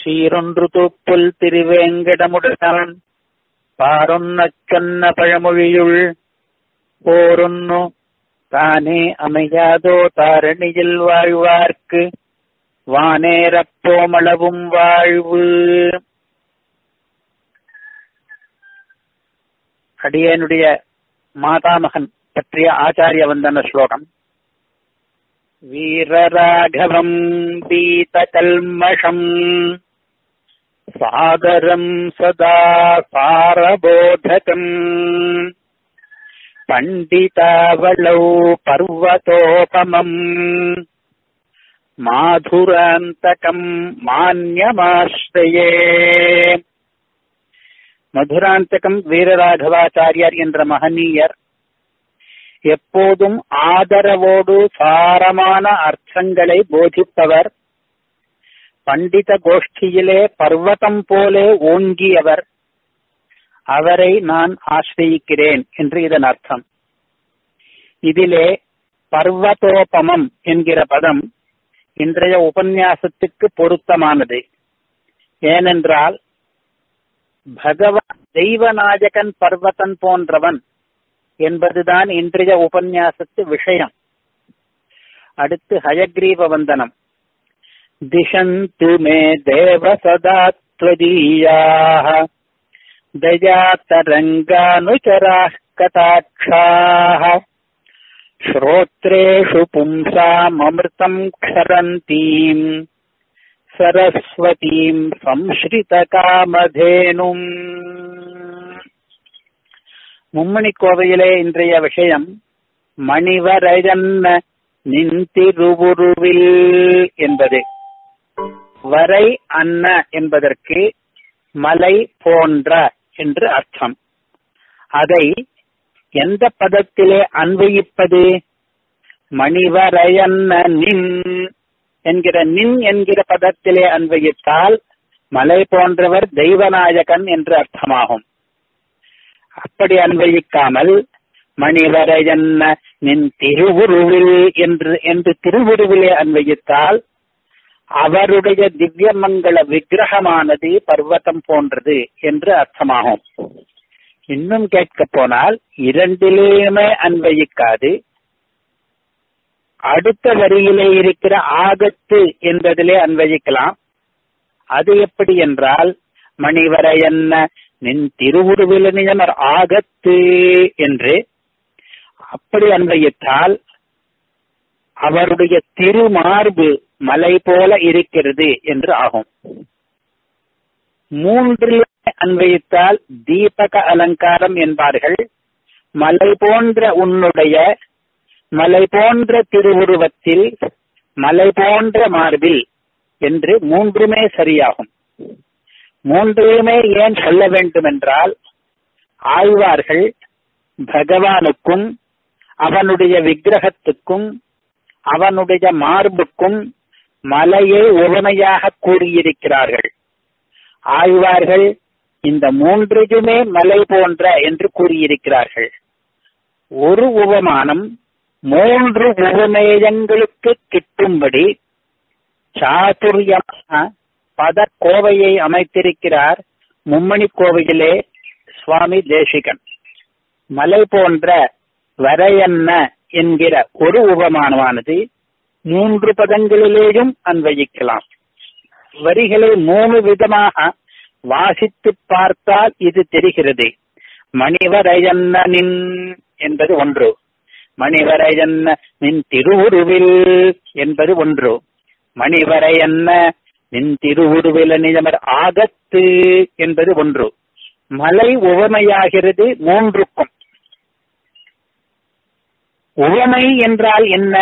சீரொன்று தூப்புல் திருவேங்கடமுடன் பாரொன்னச் சொன்ன பழமொழியுள் போரொன்னு தானே அமையாதோ தாரணியில் வாழ்வார்க்கு வானேரப்போமளவும் வாழ்வு அடியனுடைய மாதாமகன் பற்றிய ஆச்சாரிய வந்தன ஸ்லோகம் வீரராகவம் பீதகல்மஷம் சாதரம் சதா சாரபோதகம் பண்டிதாவளौ பர்வதோபமம் மாதுராந்தகம் மான்யமாஸ்ரயே மதுராந்தகம் வீரராகவாச்சாரியார் என்ற மகனீயர் எப்போதும் ஆதரவோடு சாரமான அர்த்தங்களை போதிப்பவர் பண்டித கோஷ்டியிலே பர்வதம் போலே ஓங்கியவர் அவரை நான் ஆசிரியிக்கிறேன் என்று இதன் அர்த்தம் இதிலே பர்வதோபமம் என்கிற பதம் இன்றைய உபன்யாசத்துக்கு பொருத்தமானது ஏனென்றால் பகவான் தெய்வநாயகன் பர்வதன் போன்றவன் என்பதுதான் இன்றைய உபன்யாசத்து விஷயம் அடுத்து ஹயக்ரீவ வந்தனம் திசந்து மே தேவ சதா त्वदीयाः दयातरङ्गानुचराः कटाक्षाः श्रोत्रेषु पुंसाममृतम् क्षरन्तीम् सरस्वतीम् संश्रितकामधेनुम् மும்மணி கோவையிலே இன்றைய விஷயம் மணிவரையன்ன நின்திருவுருவில் என்பது வரை அன்ன என்பதற்கு மலை போன்ற என்று அர்த்தம் அதை எந்த பதத்திலே அன்வயிப்பது மணிவரையன்ன நின் என்கிற நின் என்கிற பதத்திலே அன்வயித்தால் மலை போன்றவர் தெய்வநாயகன் என்று அர்த்தமாகும் அப்படி அன்வயிக்காமல் மணிவரையன்ன நின் திருவுருவில் என்று என்று திருவுருவிலே அன்வயித்தால் அவருடைய திவ்யமங்கள விக்கிரகமானது பர்வதம் போன்றது என்று அர்த்தமாகும் இன்னும் கேட்க போனால் இரண்டிலேயுமே அன்வயிக்காது அடுத்த வரியிலே இருக்கிற ஆகத்து என்பதிலே அன்வயிக்கலாம் அது எப்படி என்றால் மணிவரையன்ன நின் திருவுருவில் நியமர் ஆகத்து என்று அப்படி அன்வயித்தால் அவருடைய திருமார்பு மலை போல இருக்கிறது என்று ஆகும் மூன்றில் அன்வயித்தால் தீபக அலங்காரம் என்பார்கள் மலை போன்ற உன்னுடைய மலை போன்ற திருவுருவத்தில் மலை போன்ற மார்பில் என்று மூன்றுமே சரியாகும் மூன்றையுமே ஏன் சொல்ல வேண்டும் என்றால் ஆழ்வார்கள் பகவானுக்கும் அவனுடைய விக்கிரகத்துக்கும் அவனுடைய மார்புக்கும் மலையை உவமையாக கூறியிருக்கிறார்கள் ஆழ்வார்கள் இந்த மூன்றையுமே மலை போன்ற என்று கூறியிருக்கிறார்கள் ஒரு உவமானம் மூன்று உவமேயங்களுக்கு கிட்டும்படி சாதுரியமான பத கோவையை அமைத்திருக்கிறார் மும்மணி கோவையிலே சுவாமி தேசிகன் மலை போன்ற வரையன்ன என்கிற ஒரு உபமானமானது மூன்று பதங்களிலேயும் அன்வயிக்கலாம் வரிகளை மூணு விதமாக வாசித்து பார்த்தால் இது தெரிகிறது மணிவரையன்ன நின் என்பது ஒன்று மணிவரையன்ன நின் திருவுருவில் என்பது ஒன்று மணிவரையன்ன நின் திருவுருவில நிஜமர் ஆகத்து என்பது ஒன்று மலை உவமையாகிறது மூன்றுக்கும் உவமை என்றால் என்ன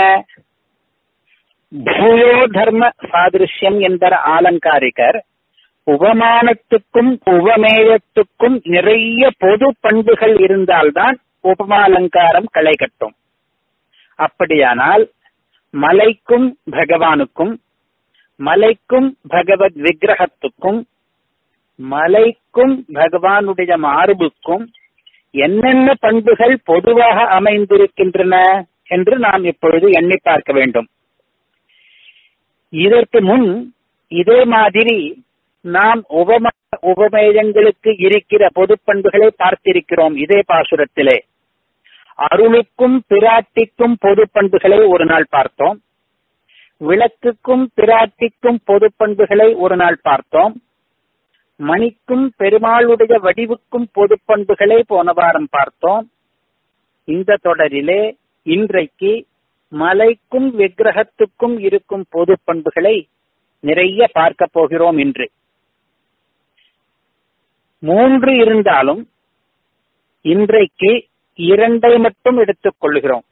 பூயோ தர்ம சாதிருஷ்யம் என்பர் ஆலங்காரிகர் உபமானத்துக்கும் உபமேயத்துக்கும் நிறைய பொது பண்புகள் இருந்தால்தான் உபமாலங்காரம் களை கட்டும் அப்படியானால் மலைக்கும் பகவானுக்கும் மலைக்கும் பகவத் விக்கிரகத்துக்கும் மலைக்கும் பகவானுடைய மார்புக்கும் என்னென்ன பண்புகள் பொதுவாக அமைந்திருக்கின்றன என்று நாம் இப்பொழுது எண்ணி பார்க்க வேண்டும் இதற்கு முன் இதே மாதிரி நாம் உபம உபமேயங்களுக்கு இருக்கிற பொது பண்புகளை பார்த்திருக்கிறோம் இதே பாசுரத்திலே அருளுக்கும் பிராட்டிக்கும் பொது பண்புகளை ஒரு நாள் பார்த்தோம் விளக்குக்கும் பிராட்டிக்கும் பொது பண்புகளை ஒரு நாள் பார்த்தோம் மணிக்கும் பெருமாளுடைய வடிவுக்கும் பொது பண்புகளை போன வாரம் பார்த்தோம் இந்த தொடரிலே இன்றைக்கு மலைக்கும் விக்கிரகத்துக்கும் இருக்கும் பொது பண்புகளை நிறைய பார்க்க போகிறோம் இன்று மூன்று இருந்தாலும் இன்றைக்கு இரண்டை மட்டும் எடுத்துக் கொள்கிறோம்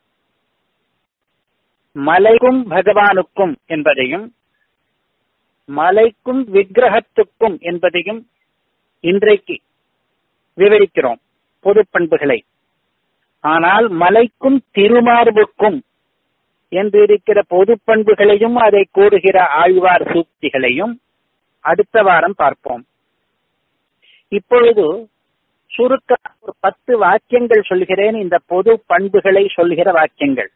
மலைக்கும் பகவானுக்கும் என்பதையும் மலைக்கும் விக்கிரகத்துக்கும் என்பதையும் இன்றைக்கு விவரிக்கிறோம் பொது பண்புகளை ஆனால் மலைக்கும் திருமார்புக்கும் என்று இருக்கிற பொது பண்புகளையும் அதை கூறுகிற ஆழ்வார் சூக்திகளையும் அடுத்த வாரம் பார்ப்போம் இப்பொழுது சுருக்க ஒரு பத்து வாக்கியங்கள் சொல்கிறேன் இந்த பொது பண்புகளை சொல்கிற வாக்கியங்கள்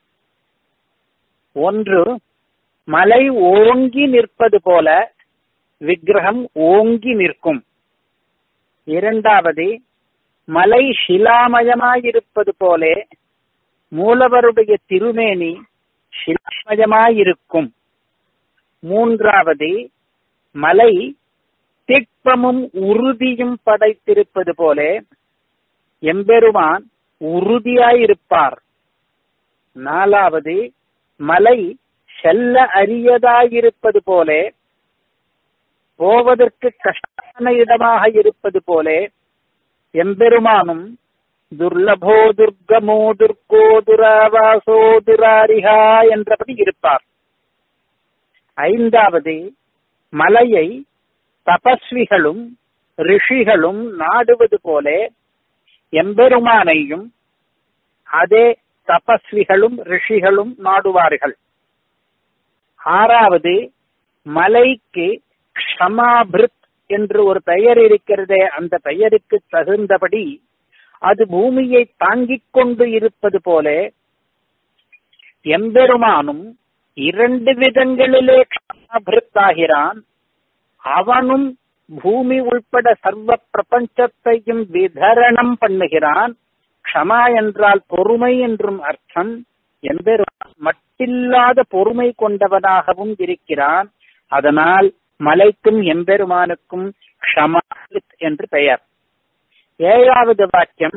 ஒன்று மலை ஓங்கி நிற்பது போல விக்கிரகம் ஓங்கி நிற்கும் இரண்டாவது மலை சிலாமயமாயிருப்பது போலே மூலவருடைய திருமேனி சிலாமயமாயிருக்கும் மூன்றாவது மலை திட்பமும் உறுதியும் படைத்திருப்பது போலே எம்பெருமான் உறுதியாயிருப்பார் நாலாவது மலை செல்ல அரியதாயிருப்பது போலே போவதற்கு கஷ்டமான இடமாக இருப்பது போலே எம்பெருமானும் துர்லபோ துர்கமோ துர்கோ துராவாசோ துராரிகா என்றபடி இருப்பார் ஐந்தாவது மலையை தபஸ்விகளும் ரிஷிகளும் நாடுவது போலே எம்பெருமானையும் அதே தபஸ்விகளும் ரிஷிகளும் நாடுவார்கள் ஆறாவது மலைக்கு க்ஷமாபிருத் என்று ஒரு பெயர் இருக்கிறதே அந்த பெயருக்கு தகுந்தபடி அது பூமியை தாங்கிக் கொண்டு இருப்பது போல எம்பெருமானும் இரண்டு விதங்களிலே க்ஷமாபிருத்தாகிறான் அவனும் பூமி உள்பட சர்வ பிரபஞ்சத்தையும் விதரணம் பண்ணுகிறான் க்ஷமா என்றால் பொறுமை என்றும் அர்த்தம் எம்பெருமான் மட்டில்லாத பொறுமை கொண்டவனாகவும் இருக்கிறான் அதனால் மலைக்கும் எம்பெருமானுக்கும் க்ஷமா என்று பெயர் ஏழாவது வாக்கியம்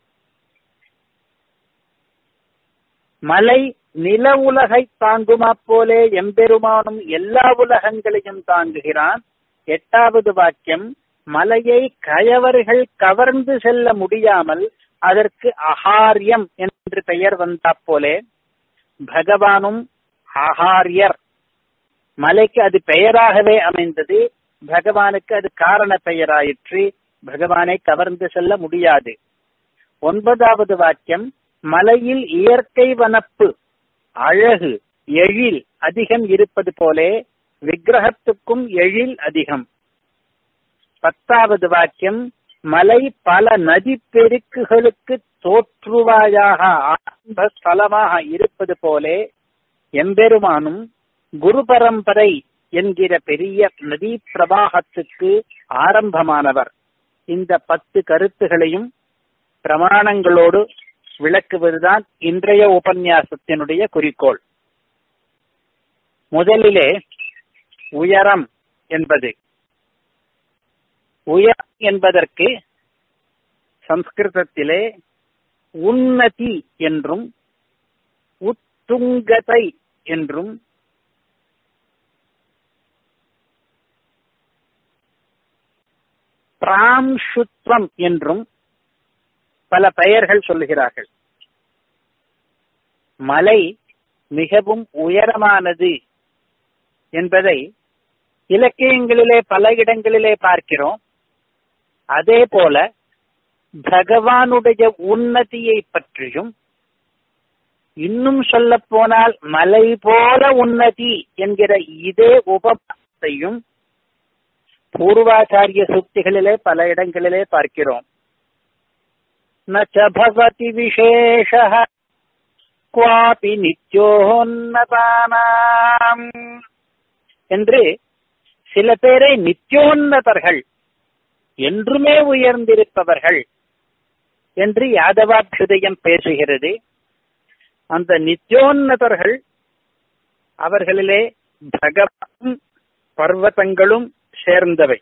மலை நில உலகை தாங்குமா போலே எம்பெருமானும் எல்லா உலகங்களையும் தாங்குகிறான் எட்டாவது வாக்கியம் மலையை கயவர்கள் கவர்ந்து செல்ல முடியாமல் அதற்கு அகாரியம் என்று பெயர் வந்தா போலே பகவானும் அகாரியர் மலைக்கு அது பெயராகவே அமைந்தது பகவானுக்கு அது காரண பெயராயிற்று பகவானை கவர்ந்து செல்ல முடியாது ஒன்பதாவது வாக்கியம் மலையில் இயற்கை வனப்பு அழகு எழில் அதிகம் இருப்பது போலே விக்கிரகத்துக்கும் எழில் அதிகம் பத்தாவது வாக்கியம் மலை பல நதி பெருக்குகளுக்கு தோற்றுவாயாக ஆரம்ப ஸ்தலமாக இருப்பது போலே எம்பெருமானும் குரு பரம்பரை என்கிற பெரிய நதி பிரவாகத்துக்கு ஆரம்பமானவர் இந்த பத்து கருத்துகளையும் பிரமாணங்களோடு விளக்குவதுதான் இன்றைய உபன்யாசத்தினுடைய குறிக்கோள் முதலிலே உயரம் என்பது உயரம் என்பதற்கு சம்ஸ்கிருதத்திலே உன்னதி என்றும் உத்துங்கதை என்றும் பிராம்சுத்வம் என்றும் பல பெயர்கள் சொல்லுகிறார்கள் மலை மிகவும் உயரமானது என்பதை இலக்கியங்களிலே பல இடங்களிலே பார்க்கிறோம் அதே போல பகவானுடைய உன்னதியை பற்றியும் இன்னும் சொல்ல போனால் மலை போல உன்னதி என்கிற இதே உபத்தையும் பூர்வாச்சாரிய சுக்திகளிலே பல இடங்களிலே பார்க்கிறோம் நவதி விசேஷ குவாபி நித்யோன்னதானாம் என்று சில பேரை நித்தியோன்னதர்கள் என்றுமே உயர்ந்திருப்பவர்கள் என்று யாதவாபியுதயம் பேசுகிறது அந்த நித்தியோன்னதர்கள் அவர்களிலே பகவான் பர்வதங்களும் சேர்ந்தவை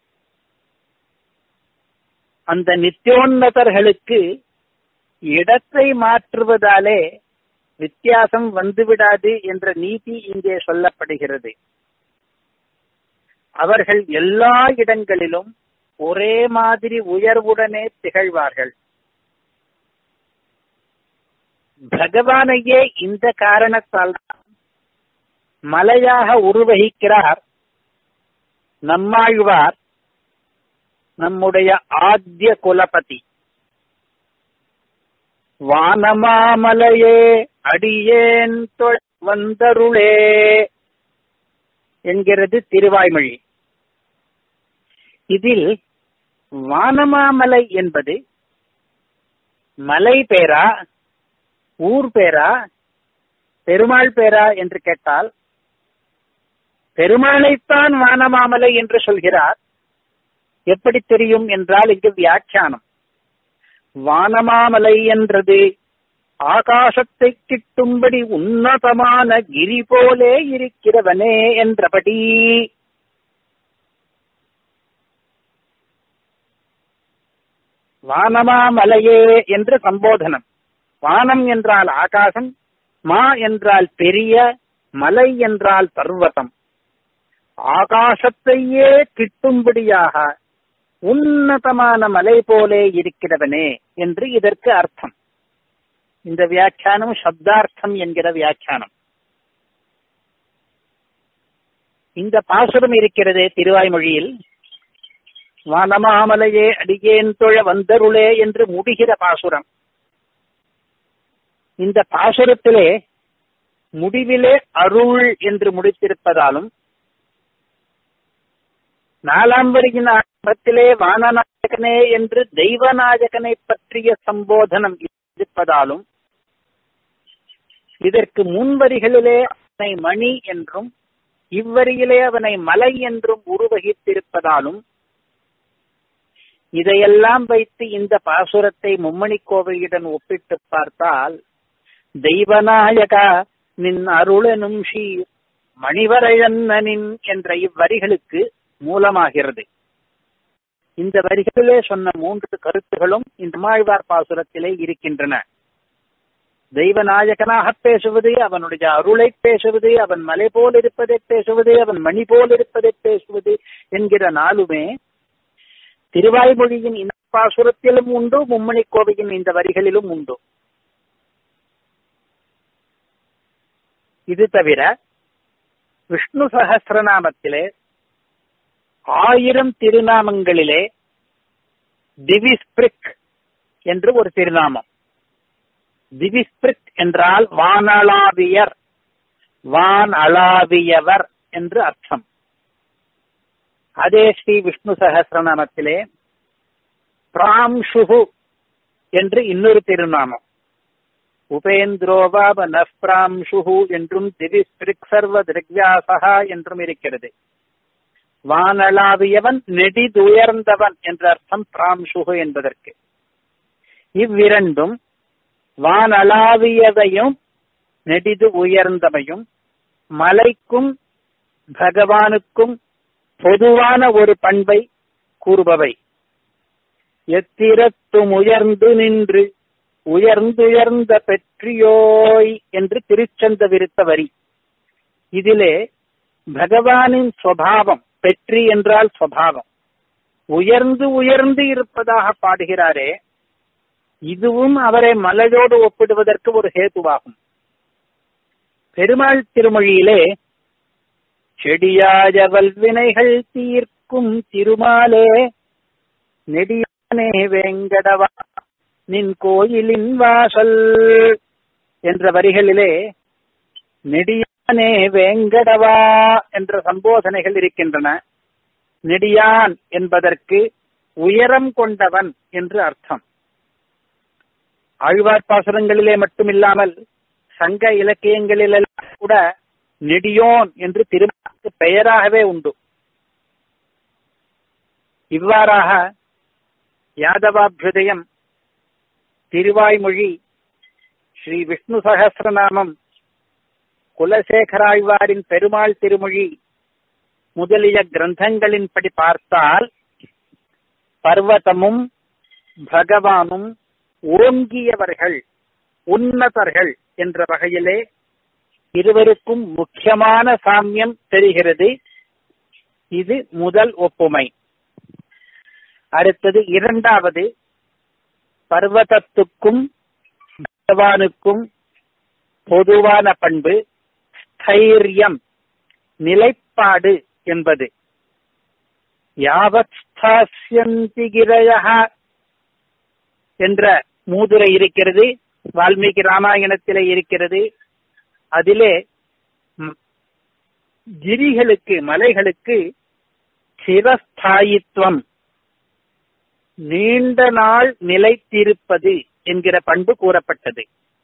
அந்த நித்தியோன்னதர்களுக்கு இடத்தை மாற்றுவதாலே வித்தியாசம் வந்துவிடாது என்ற நீதி இங்கே சொல்லப்படுகிறது அவர்கள் எல்லா இடங்களிலும் ஒரே மாதிரி உயர்வுடனே திகழ்வார்கள் பகவானையே இந்த காரணத்தால் மலையாக உருவகிக்கிறார் நம்மாழ்வார் நம்முடைய ஆத்திய குலபதி வானமாமலையே அடியேன் வந்தருளே என்கிறது திருவாய்மொழி இதில் வானமாமலை என்பது மலை பேரா ஊர் பேரா பெருமாள் பேரா என்று கேட்டால் பெருமாளைத்தான் வானமாமலை என்று சொல்கிறார் எப்படி தெரியும் என்றால் இங்கு வியாக்கியானம் வானமாமலை என்றது ஆகாசத்தை கிட்டும்படி உன்னதமான கிரி போலே இருக்கிறவனே என்றபடி வானமாமலையே என்று சம்போதனம் வானம் என்றால் ஆகாசம் மா என்றால் பெரிய மலை என்றால் பர்வதம் ஆகாசத்தையே கிட்டும்படியாக உன்னதமான மலை போலே இருக்கிறவனே என்று இதற்கு அர்த்தம் இந்த வியாக்கியானம் சப்தார்த்தம் என்கிற வியாக்கியானம் இந்த பாசுரம் இருக்கிறதே திருவாய்மொழியில் வானமாமலையே அடியேன் தொழ வந்தருளே என்று முடிகிற பாசுரம் இந்த பாசுரத்திலே முடிவிலே அருள் என்று முடித்திருப்பதாலும் நாலாம் வரியின் ஆரம்பத்திலே வானநாயகனே என்று தெய்வநாயகனை பற்றிய சம்போதனம் இருப்பதாலும் இதற்கு முன்வரிகளிலே அவனை மணி என்றும் இவ்வரியிலே அவனை மலை என்றும் உருவகித்திருப்பதாலும் இதையெல்லாம் வைத்து இந்த பாசுரத்தை மும்மணி கோவையுடன் ஒப்பிட்டு பார்த்தால் தெய்வநாயகா நின் அருளனும் ஷீர் மணிவரையன்னனின் என்ற இவ்வரிகளுக்கு மூலமாகிறது இந்த வரிகளிலே சொன்ன மூன்று கருத்துகளும் இந்த மாழ்வார் பாசுரத்திலே இருக்கின்றன தெய்வநாயகனாக பேசுவது அவனுடைய அருளை பேசுவது அவன் மலை போல் இருப்பதை பேசுவது அவன் மணி போல் இருப்பதை பேசுவது என்கிற நாளுமே திருவாய்மொழியின் இந்த பாசுரத்திலும் உண்டு மும்மணி கோவையின் இந்த வரிகளிலும் உண்டு இது தவிர விஷ்ணு சகசிரநாமத்திலே ஆயிரம் திருநாமங்களிலே திவிஸ்பிரிக் என்று ஒரு திருநாமம் திவிஸ்பிரிக் என்றால் வானளாவியர் வான் அளாவியவர் என்று அர்த்தம் அதே ஸ்ரீ விஷ்ணு சகசிரநாமத்திலே பிராம்ஷுகு என்று இன்னொரு திருநாமம் உபேந்திரோவாப நப்ராம்ஷுகு என்றும் திவிஸ்பிரிக் சர்வ திரிக்வியாசகா என்றும் இருக்கிறது வானளாவியவன் நெடிதுயர்ந்தவன் என்ற அர்த்தம் பிராம்சுகு என்பதற்கு இவ்விரண்டும் வானளாவியதையும் நெடிது உயர்ந்தவையும் மலைக்கும் பகவானுக்கும் பொதுவான ஒரு பண்பை கூறுபவை எத்திரத்தும் உயர்ந்து நின்று உயர்ந்துயர்ந்த பெற்றியோய் என்று திருச்சந்த விருத்த வரி இதிலே பகவானின் சுவாவம் பெற்றி என்றால் சுவாவம் உயர்ந்து உயர்ந்து இருப்பதாக பாடுகிறாரே இதுவும் அவரை மலையோடு ஒப்பிடுவதற்கு ஒரு ஹேதுவாகும் பெருமாள் திருமொழியிலே செடியாய வல்வினைகள் தீர்க்கும் திருமாலே நெடியானே வேங்கடவா நின் கோயிலின் வாசல் என்ற வரிகளிலே நெடியானே வேங்கடவா என்ற சம்போதனைகள் இருக்கின்றன நெடியான் என்பதற்கு உயரம் கொண்டவன் என்று அர்த்தம் ஆழ்வார் பாசுரங்களிலே மட்டுமில்லாமல் சங்க இலக்கியங்களிலெல்லாம் கூட நெடியோன் என்று திருமணத்துக்கு பெயராகவே உண்டு இவ்வாறாக யாதவாபியுதயம் திருவாய்மொழி ஸ்ரீ விஷ்ணு சகசிரநாமம் குலசேகராழ்வாரின் பெருமாள் திருமொழி முதலிய கிரந்தங்களின்படி பார்த்தால் பர்வதமும் பகவானும் ஓங்கியவர்கள் உன்னதர்கள் என்ற வகையிலே இருவருக்கும் முக்கியமான சாமியம் தெரிகிறது இது முதல் ஒப்புமை அடுத்தது இரண்டாவது பர்வதத்துக்கும் பகவானுக்கும் பொதுவான பண்பு ஸ்தைரியம் நிலைப்பாடு என்பது யாவத் ஸ்தாஸ்யந்தி கிரயः என்ற மூதுரை இருக்கிறது வால்மீகி ராமாயணத்திலே இருக்கிறது அதிலே கிரிகளுக்கு மலைகளுக்கு சிரஸ்தாயித்துவம் நீண்ட நாள் நிலைத்திருப்பது என்கிற பண்பு கூறப்பட்டது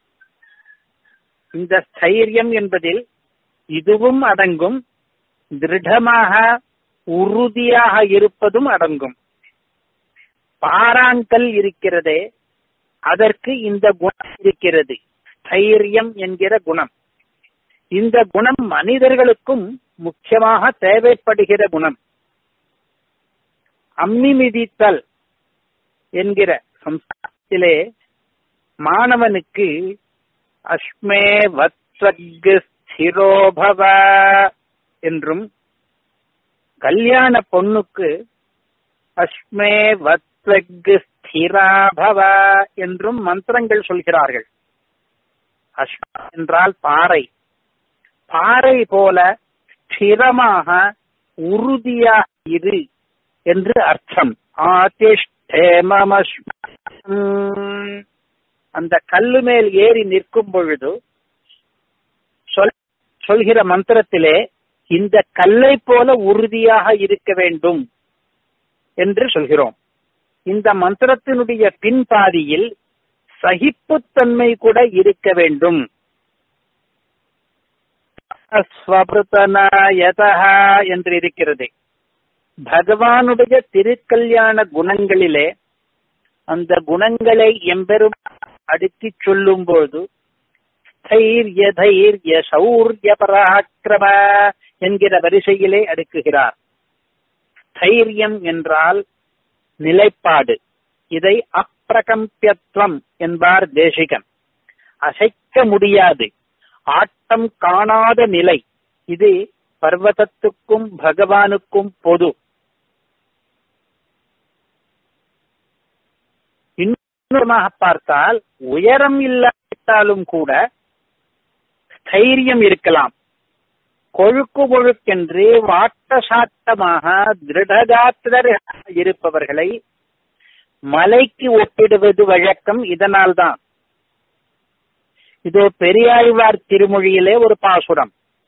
இந்த ஸ்தைரியம் என்பதில் இதுவும் அடங்கும் திருடமாக உறுதியாக இருப்பதும் அடங்கும் பாராங்கல் இருக்கிறதே அதற்கு இந்த குணம் இருக்கிறது ஸ்தைரியம் என்கிற குணம் இந்த குணம் மனிதர்களுக்கும் முக்கியமாக தேவைப்படுகிற குணம் அம்மி மிதித்தல் என்கிற சம்ஸ்காரத்திலே மாணவனுக்கு அஸ்மே வத்வக்கு ஸ்திரோபவ என்றும் கல்யாண பொண்ணுக்கு அஸ்மே வத்வக்கு ஸ்திராபவ என்றும் மந்திரங்கள் சொல்கிறார்கள் அஸ்மா என்றால் பாறை பாறை போல ஸ்திரமாக உறுதியாக இரு என்று அர்த்தம் அந்த கல்லு மேல் ஏறி நிற்கும் பொழுது சொல் சொல்கிற மந்திரத்திலே இந்த கல்லை போல உறுதியாக இருக்க வேண்டும் என்று சொல்கிறோம் இந்த மந்திரத்தினுடைய பின்பாதியில் சகிப்புத்தன்மை கூட இருக்க வேண்டும் என்று இருக்கிறது பகவானுடைய திருக்கல்யாண குணங்களிலே அந்த குணங்களை எம்பெரும் அடுக்கி சொல்லும் போது ஸ்தைரிய தைரிய சௌரிய பராக்கிரம என்கிற வரிசையிலே அடுக்குகிறார் தைரியம் என்றால் நிலைப்பாடு இதை அப்பிரகம்பியத்துவம் என்பார் தேசிகன் அசைக்க முடியாது ஆட்டம் காணாத நிலை இது பர்வதத்துக்கும் பகவானுக்கும் பொது இன்னொருமாக பார்த்தால் உயரம் இல்லாவிட்டாலும் கூட ஸ்தைரியம் இருக்கலாம் கொழுக்கு கொழுக்கென்று வாட்ட சாட்டமாக திருடகாத்திரர் இருப்பவர்களை மலைக்கு ஒப்பிடுவது வழக்கம் இதனால்தான் இதோ பெரியாழ்வார் திருமொழியிலே ஒரு பாசுரம்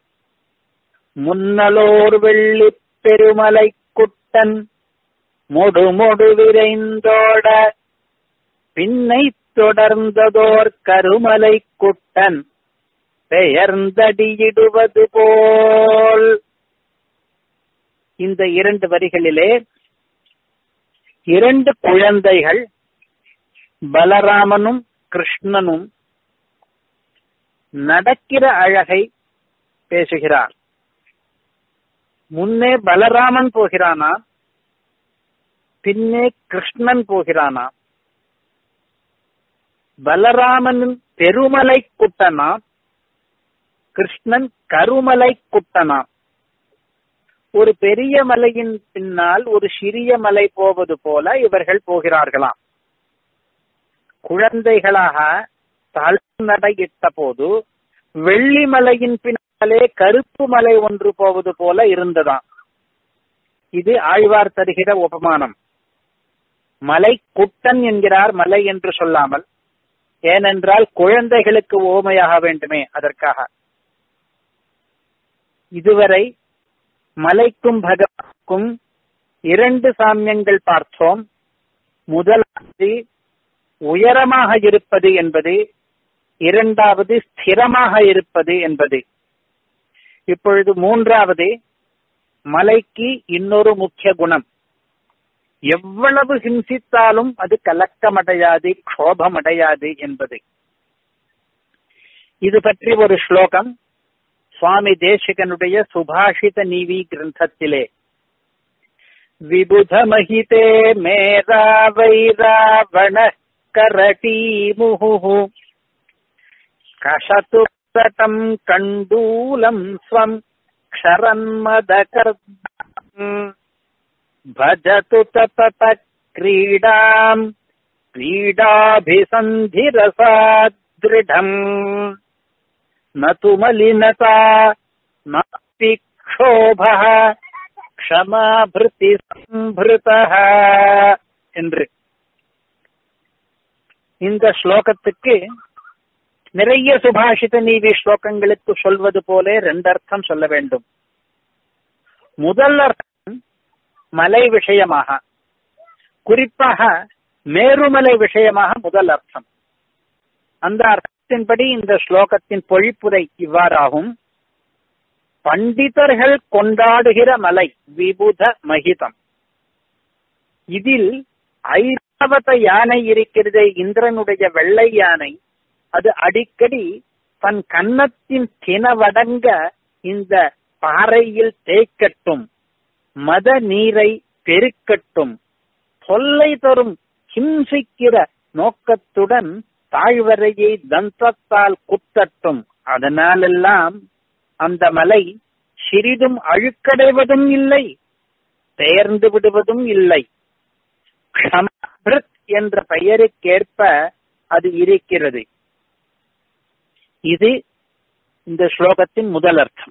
முன்னலோர் வெள்ளி பெருமலை குட்டன் மொடு மொடு விரைந்தோட பின்னை தொடர்ந்ததோர் கருமலை குட்டன் பெயர்ந்தடியிடுவது போல் இந்த இரண்டு வரிகளிலே இரண்டு குழந்தைகள் பலராமனும் கிருஷ்ணனும் நடக்கிற அழகை பேசுகிறார் முன்னே பலராமன் போகிறானா பின்னே கிருஷ்ணன் போகிறானா பலராமனின் பெருமலை குட்டனா கிருஷ்ணன் கருமலை குட்டனா ஒரு பெரிய மலையின் பின்னால் ஒரு சிறிய மலை போவது போல இவர்கள் போகிறார்களாம் குழந்தைகளாக நடையிட்ட போது வெள்ளி மலையின் பின்னாலே கருப்பு மலை ஒன்று போவது போல இருந்ததாம் இது ஆழ்வார் தருகிற உபமானம் மலை குட்டன் என்கிறார் மலை என்று சொல்லாமல் ஏனென்றால் குழந்தைகளுக்கு ஓமையாக வேண்டுமே அதற்காக இதுவரை மலைக்கும் பகவானுக்கும் இரண்டு சாமியங்கள் பார்த்தோம் முதலாவது உயரமாக இருப்பது என்பது இரண்டாவது ஸ்திரமாக இருப்பது என்பது இப்பொழுது மூன்றாவது மலைக்கு இன்னொரு முக்கிய குணம் எவ்வளவு ஹிம்சித்தாலும் அது கலக்கமடையாது க்ஷோபமடையாது என்பது இது பற்றி ஒரு ஸ்லோகம் சுவாமி தேசிகனுடைய சுபாஷித நீவி கிரந்தத்திலே விபுதமஹிதே மேரா வைராவண கரடீமுஹு கஷது தடம் கண்டூலம் ஸ்வம் க்ஷரன்மதகர்தம் भजतु तपत क्रीडाम् क्रीडाभिसन्धिरसादृढम् न तु मलिनता नास्ति क्षोभः க்ஷமாபிருத்தி சம்பிருதः என்று இந்த ஸ்லோகத்துக்கு நிறைய சுபாஷித நீதி ஸ்லோகங்களுக்கு சொல்வது போல ரெண்டு அர்த்தம் சொல்ல வேண்டும் முதல் அர்த்தம் மலை விஷயமாக குறிப்பாக மேருமலை விஷயமாக முதல் அர்த்தம் அந்த அர்த்தத்தின்படி இந்த ஸ்லோகத்தின் பொழிப்புரை இவ்வாறாகும் பண்டிதர்கள் கொண்டாடுகிற மலை விபுத மகிதம் இதில் ஐராவத யானை இருக்கிறது இந்திரனுடைய வெள்ளை யானை அது அடிக்கடி தன் கன்னத்தின் தினவடங்க இந்த பாறையில் தேய்க்கட்டும் மத நீரை பெருக்கட்டும் தொல்லை தரும் ஹிம்சிக்கிற நோக்கத்துடன் தாழ்வரையை தந்தத்தால் குத்தட்டும் அதனாலெல்லாம் அந்த மலை சிறிதும் அழுக்கடைவதும் இல்லை பெயர்ந்து விடுவதும் இல்லை க்ஷமபிருத் என்ற பெயருக்கேற்ப அது இருக்கிறது இது இந்த ஸ்லோகத்தின் முதல் அர்த்தம்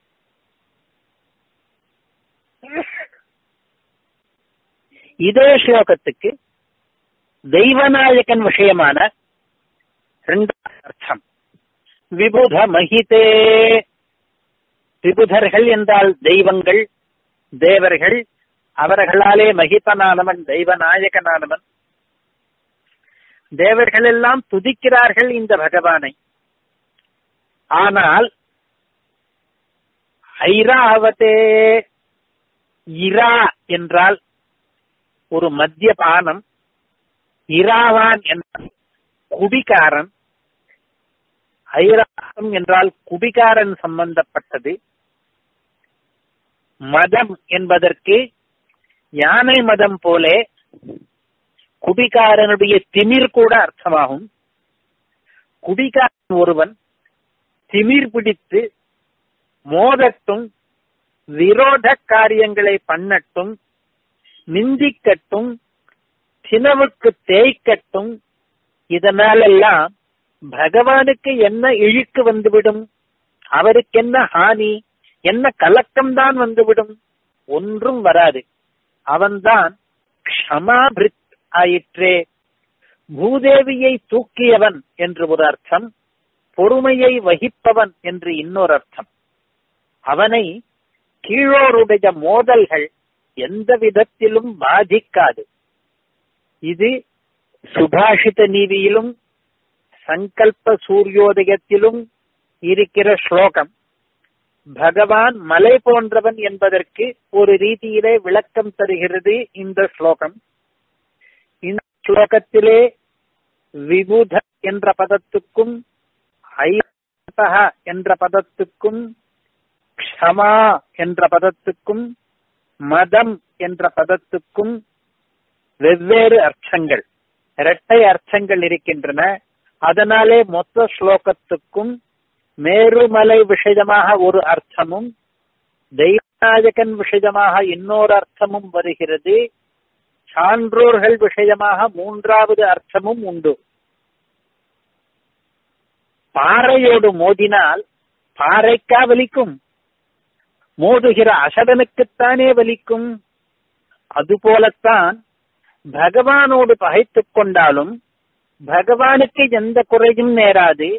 இதே ஸ்லோகத்துக்கு தெய்வநாயகன் விஷயமான இரண்டாவது அர்த்தம் விபுத மகிதே விபுதர்கள் என்றால் தெய்வங்கள் தேவர்கள் அவர்களாலே மகிதனானவன் தெய்வநாயகனானவன் தேவர்கள் எல்லாம் துதிக்கிறார்கள் இந்த பகவானை ஆனால் ஐராவதே இரா என்றால் ஒரு மத்தியபானம் இராவான் என்றால் குடிகாரன் ஐராவம் என்றால் குடிகாரன் சம்பந்தப்பட்டது மதம் என்பதற்கு யானை மதம் போலே குடிகாரனுடைய திமிர் கூட அர்த்தமாகும் குடிகாரன் ஒருவன் திமிர் பிடித்து மோதட்டும் விரோத காரியங்களை பண்ணட்டும் நிந்திக்கட்டும் சினவுக்கு தேய்க்கட்டும் இதனாலெல்லாம் பகவானுக்கு என்ன இழுக்கு வந்துவிடும் அவருக்கு என்ன ஹானி என்ன கலக்கம்தான் வந்துவிடும் ஒன்றும் வராது அவன்தான் க்ஷமாபிரித் ஆயிற்றே பூதேவியை தூக்கியவன் என்று ஒரு அர்த்தம் பொறுமையை வகிப்பவன் என்று இன்னொரு அர்த்தம் அவனை கீழோருடைய மோதல்கள் எந்த விதத்திலும் பாதிக்காது இது சுபாஷித நீதியிலும் சங்கல்ப சூரியோதயத்திலும் இருக்கிற ஸ்லோகம் பகவான் மலை போன்றவன் என்பதற்கு ஒரு ரீதியிலே விளக்கம் தருகிறது இந்த ஸ்லோகம் இந்த ஸ்லோகத்திலே விபுத என்ற பதத்துக்கும் ஐதக என்ற பதத்துக்கும் க்ஷமா என்ற பதத்துக்கும் மதம் என்ற பதத்துக்கும் வெவ்வேறு அர்த்தங்கள் இரட்டை அர்த்தங்கள் இருக்கின்றன அதனாலே மொத்த ஸ்லோகத்துக்கும் மேருமலை விஷயமாக ஒரு அர்த்தமும் தெய்வநாயகன் விஷயமாக இன்னொரு அர்த்தமும் வருகிறது சான்றோர்கள் விஷயமாக மூன்றாவது அர்த்தமும் உண்டு பாறையோடு மோதினால் பாறைக்கா வலிக்கும் மோதுகிற அசடனுக்குத்தானே வலிக்கும் அதுபோலத்தான் பகவானோடு பகைத்துக் கொண்டாலும் பகவானுக்கு எந்த குறையும் நேராது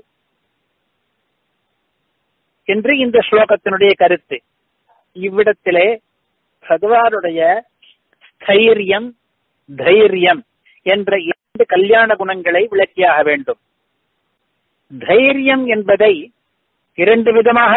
என்று இந்த ஸ்லோகத்தினுடைய கருத்து இவ்விடத்திலே பகவானுடைய ஸ்தைரியம் தைரியம் என்ற இரண்டு கல்யாண குணங்களை விளக்கியாக வேண்டும் தைரியம் என்பதை இரண்டு விதமாக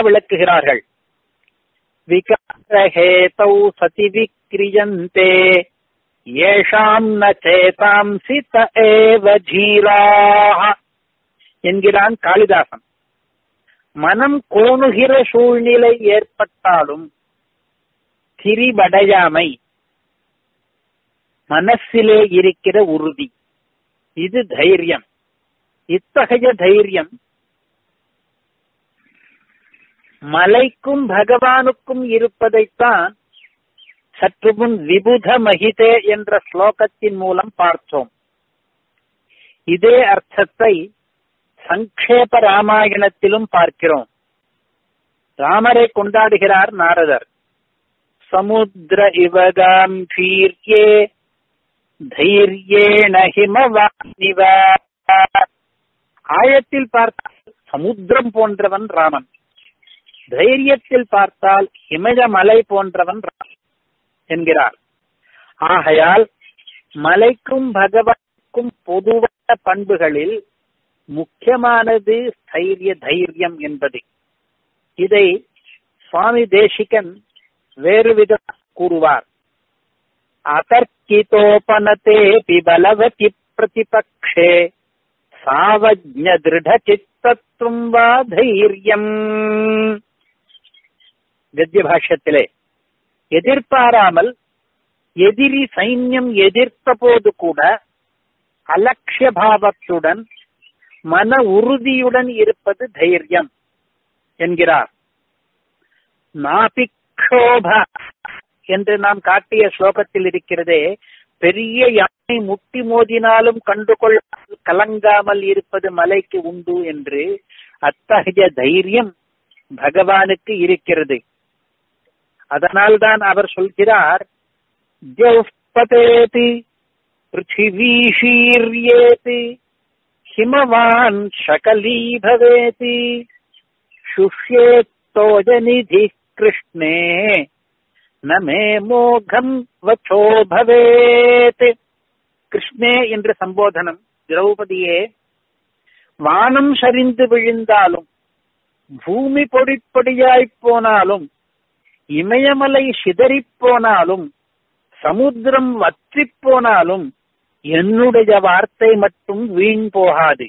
விளக்குகிறார்கள் விகாரஹேதௌ சதி விக்ரியந்தே ஏஷாம் ந சேதாம்சி த ஏவ தீராக என்கிறான் காளிதாசன் மனம் கோணுகிற சூழ்நிலை ஏற்பட்டாலும் திரிபடையாமை மனசிலே இருக்கிற உறுதி இது தைரியம் இத்தகைய தைரியம் மலைக்கும் பகவானுக்கும் இருப்பதைத்தான் சற்று முன் விபுத மகிதே என்ற ஸ்லோகத்தின் மூலம் பார்த்தோம் இதே அர்த்தத்தை சங்கேப ராமாயணத்திலும் பார்க்கிறோம் ராமரை கொண்டாடுகிறார் நாரதர் சமுத்திர இவகாம் கீர்யே தைரியேண ஹிமவானிவ ஆயத்தில் பார்த்தால் சமுத்திரம் போன்றவன் ராமன் தைரியத்தில் பார்த்தால் இமயமலை போன்றவன் ராமன் என்கிறார் ஆகையால் மலைக்கும் பகவானுக்கும் பொதுவான பண்புகளில் முக்கியமானது ஸ்தைரிய தைரியம் என்பது இதை சுவாமி தேசிகன் வேறு விதம் கூறுவார் அதர்க்கிதோபனதே பலவதி பிரதிபக்ஷே சாவஜ்ஞ திருட சித்தத்துவம் வா தைரியம் கத்திய பாஷ்யத்திலே எதிர்பாராமல் எதிரி சைன்யம் எதிர்த்த போது கூட அலட்சிய பாவத்துடன் மன உறுதியுடன் இருப்பது தைரியம் என்கிறார் நாபிக்ஷோப என்று நாம் காட்டிய ஸ்லோகத்தில் இருக்கிறதே பெரிய யானை முட்டி மோதினாலும் கண்டுகொள்ள கலங்காமல் இருப்பது மலைக்கு உண்டு என்று அத்தகைய தைரியம் பகவானுக்கு இருக்கிறது அதனால்தான் அவர் சொல்கிறார் ஜௌபதேதி பிருத்திவி ஷீர்யேதி ஹிமவான் சகலீ பவேதி சுஷ்யேத்தோஜநிதி கிருஷ்ணே நமே மோகம் வச்சோ பவேத் கிருஷ்ணே என்ற சம்போதனம் திரௌபதியே வானம் சரிந்து விழுந்தாலும் பூமி பொடிப்பொடியாய்ப் போனாலும் இமயமலை சிதறிப் போனாலும் சமுத்திரம் வற்றிப் போனாலும் என்னுடைய வார்த்தை மட்டும் வீண் போகாது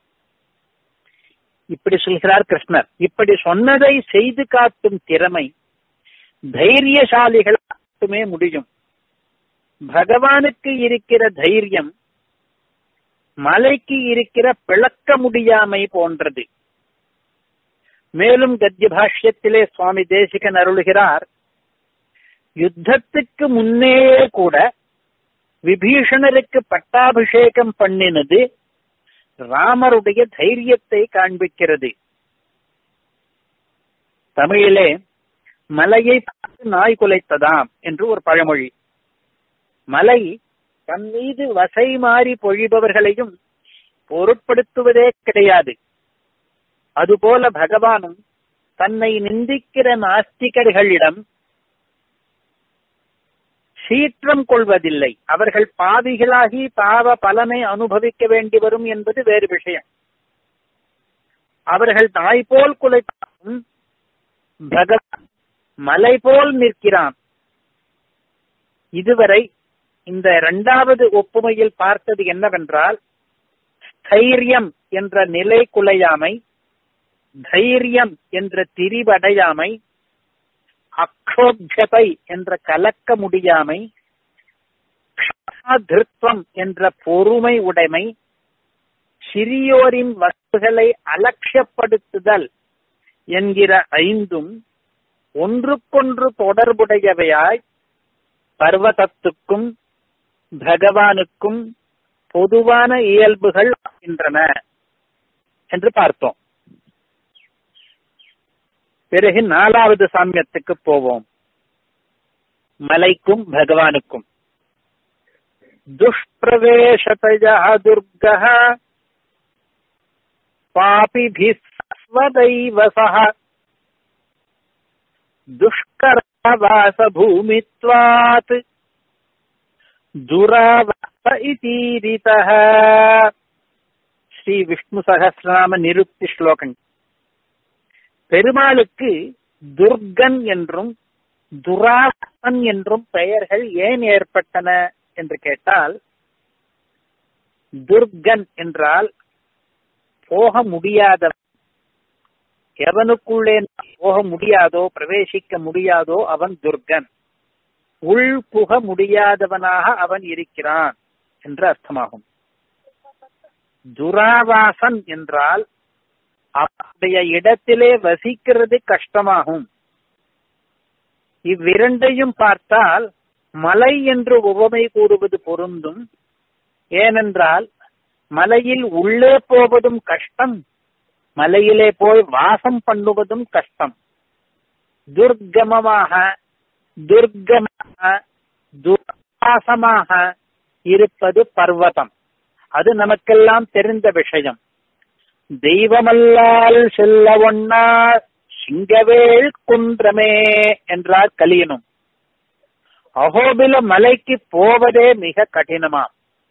இப்படி சொல்கிறார் கிருஷ்ணர் இப்படி சொன்னதை செய்து காட்டும் திறமை தைரியசாலிகள் மட்டுமே முடியும் பகவானுக்கு இருக்கிற தைரியம் மலைக்கு இருக்கிற பிளக்க முடியாமை போன்றது மேலும் கத்திய பாஷ்யத்திலே சுவாமி தேசிகன் அருளுகிறார் யுத்தத்துக்கு முன்னேயே கூட விபீஷணருக்கு பட்டாபிஷேகம் பண்ணினது ராமருடைய தைரியத்தை காண்பிக்கிறது தமிழிலே மலையை பார்த்து நாய் குலைத்ததாம் என்று ஒரு பழமொழி மலை தன் மீது வசை மாறி பொழிபவர்களையும் பொருட்படுத்துவதே கிடையாது அதுபோல பகவானும் தன்னை நிந்திக்கிற நாஸ்திகர்களிடம் சீற்றம் கொள்வதில்லை அவர்கள் பாவிகளாகி பாவ பலனை அனுபவிக்க வேண்டி வரும் என்பது வேறு விஷயம் அவர்கள் நாய் போல் குலைத்தாலும் பகவான் மலை போல் நிற்கிறான் இதுவரை இந்த இரண்டாவது ஒப்புமையில் பார்த்தது என்னவென்றால் தைரியம் என்ற நிலை குலையாமை தைரியம் என்ற திரிவடையாமை அக்ஷோபியதை என்ற கலக்க முடியாமை திருத்வம் என்ற பொறுமை உடைமை சிறியோரின் வஸ்துகளை அலட்சியப்படுத்துதல் என்கிற ஐந்தும் ஒன்றுக்கொன்று தொடர்புடையவையாய் பர்வதத்துக்கும் பகவானுக்கும் பொதுவான இயல்புகள் ஆகின்றன என்று பார்த்தோம் பிறகு நாலாவது சாமியத்துக்கு போவோம் மலைக்கும் பகவானுக்கும் துஷ்பிரவேசதயா துர்க பாபிபிஸ்வதைவ சக துஷ்கரவாசபூமித்வாத் துராவாச இதீரிதः ஸ்ரீ விஷ்ணு சகசிரநாம நிருக்தி ஸ்லோகன் பெருமாளுக்கு துர்கன் என்றும் துராசன் என்றும் பெயர்கள் ஏன் ஏற்பட்டன என்று கேட்டால் துர்கன் என்றால் போக முடியாதவன் எவனுக்குள்ளே போக முடியாதோ பிரவேசிக்க முடியாதோ அவன் துர்கன் உள் புக முடியாதவனாக அவன் இருக்கிறான் என்று அர்த்தமாகும் துராவாசன் என்றால் அவனுடைய இடத்திலே வசிக்கிறது கஷ்டமாகும் இவ்விரண்டையும் பார்த்தால் மலை என்று உவமை கூறுவது பொருந்தும் ஏனென்றால் மலையில் உள்ளே போவதும் கஷ்டம் மலையிலே போய் வாசம் பண்ணுவதும் கஷ்டம் துர்கமமாக துர்கமாக துர்வாசமாக இருப்பது பர்வதம் அது நமக்கெல்லாம் தெரிந்த விஷயம் தெய்வமல்லால் செல்ல ஒன்னா சிங்கவேள் குன்றமே என்றார் கலியனும் அகோபில மலைக்கு போவதே மிக கடினமாம்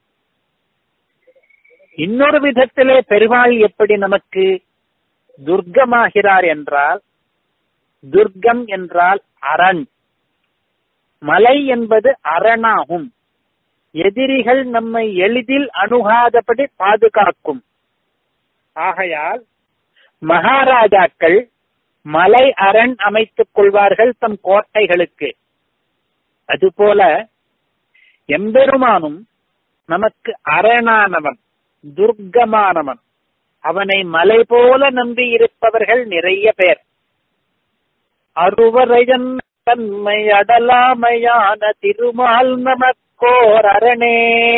இன்னொரு விதத்திலே பெருமாள் எப்படி நமக்கு துர்க்கமாகிறார் என்றால் துர்க்கம் என்றால் அரண் மலை என்பது அரணாகும் எதிரிகள் நம்மை எளிதில் அணுகாதபடி பாதுகாக்கும் ஆகையால் மகாராஜாக்கள் மலை அரண் அமைத்துக் கொள்வார்கள் தம் கோட்டைகளுக்கு அதுபோல எம்பெருமானும் நமக்கு அரணானவன் துர்க்கமானவன் அவனை மலை போல நம்பி இருப்பவர்கள் நிறைய பேர் அருவரையன் தன்மை அடலாமையான திருமால் நமக்கோர் அரணே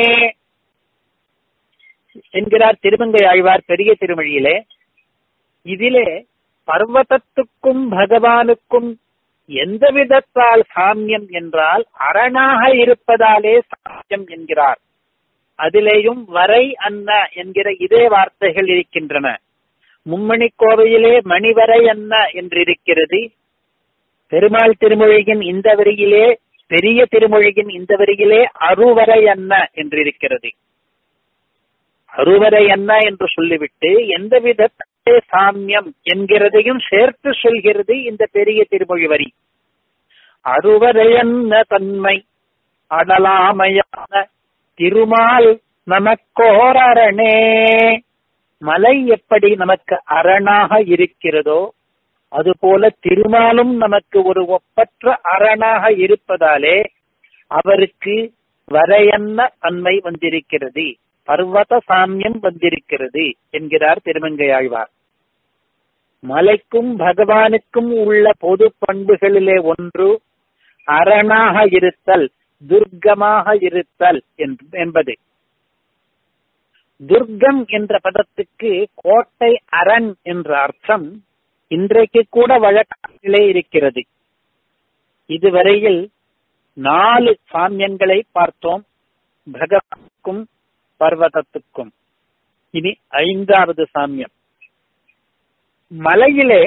என்கிறார் திருமங்கை ஆழ்வார் பெரிய திருமொழியிலே இதிலே பர்வதத்துக்கும் பகவானுக்கும் எந்த விதத்தால் சாமியம் என்றால் அரணாக இருப்பதாலே சாமியம் என்கிறார் அதிலேயும் வரை அன்ன என்கிற இதே வார்த்தைகள் இருக்கின்றன மும்மணி கோவையிலே மணிவரை அன்ன என்று இருக்கிறது பெருமாள் திருமொழியின் இந்த வரியிலே பெரிய திருமொழியின் இந்த வரியிலே அருவரை அன்ன என்று இருக்கிறது அருவரை அன்ன என்று சொல்லிவிட்டு எந்த விதத்திலே சாமியம் என்கிறதையும் சேர்த்து சொல்கிறது இந்த பெரிய திருமொழி வரி அருவரையன்ன தன்மை அடலாமையான திருமால் நமக்கோர் அரணே மலை எப்படி நமக்கு அரணாக இருக்கிறதோ அதுபோல திருமாலும் நமக்கு ஒரு ஒப்பற்ற அரணாக இருப்பதாலே அவருக்கு வரையன்ன தன்மை வந்திருக்கிறது பர்வத சாமியம் வந்திருக்கிறது என்கிறார் திருமங்கையாழ்வார் மலைக்கும் பகவானுக்கும் உள்ள பொது பண்புகளிலே ஒன்று அரணாக இருத்தல் துர்க்கமாக இருத்தல் என்பது துர்க்கம் என்ற பதத்துக்கு கோட்டை அரண் என்ற அர்த்தம் இன்றைக்கு கூட வழக்கிலே இருக்கிறது இதுவரையில் நாலு சாமியங்களை பார்த்தோம் பகவானுக்கும் பர்வதத்துக்கும் இனி ஐந்தாவது சாமியம் மலையிலே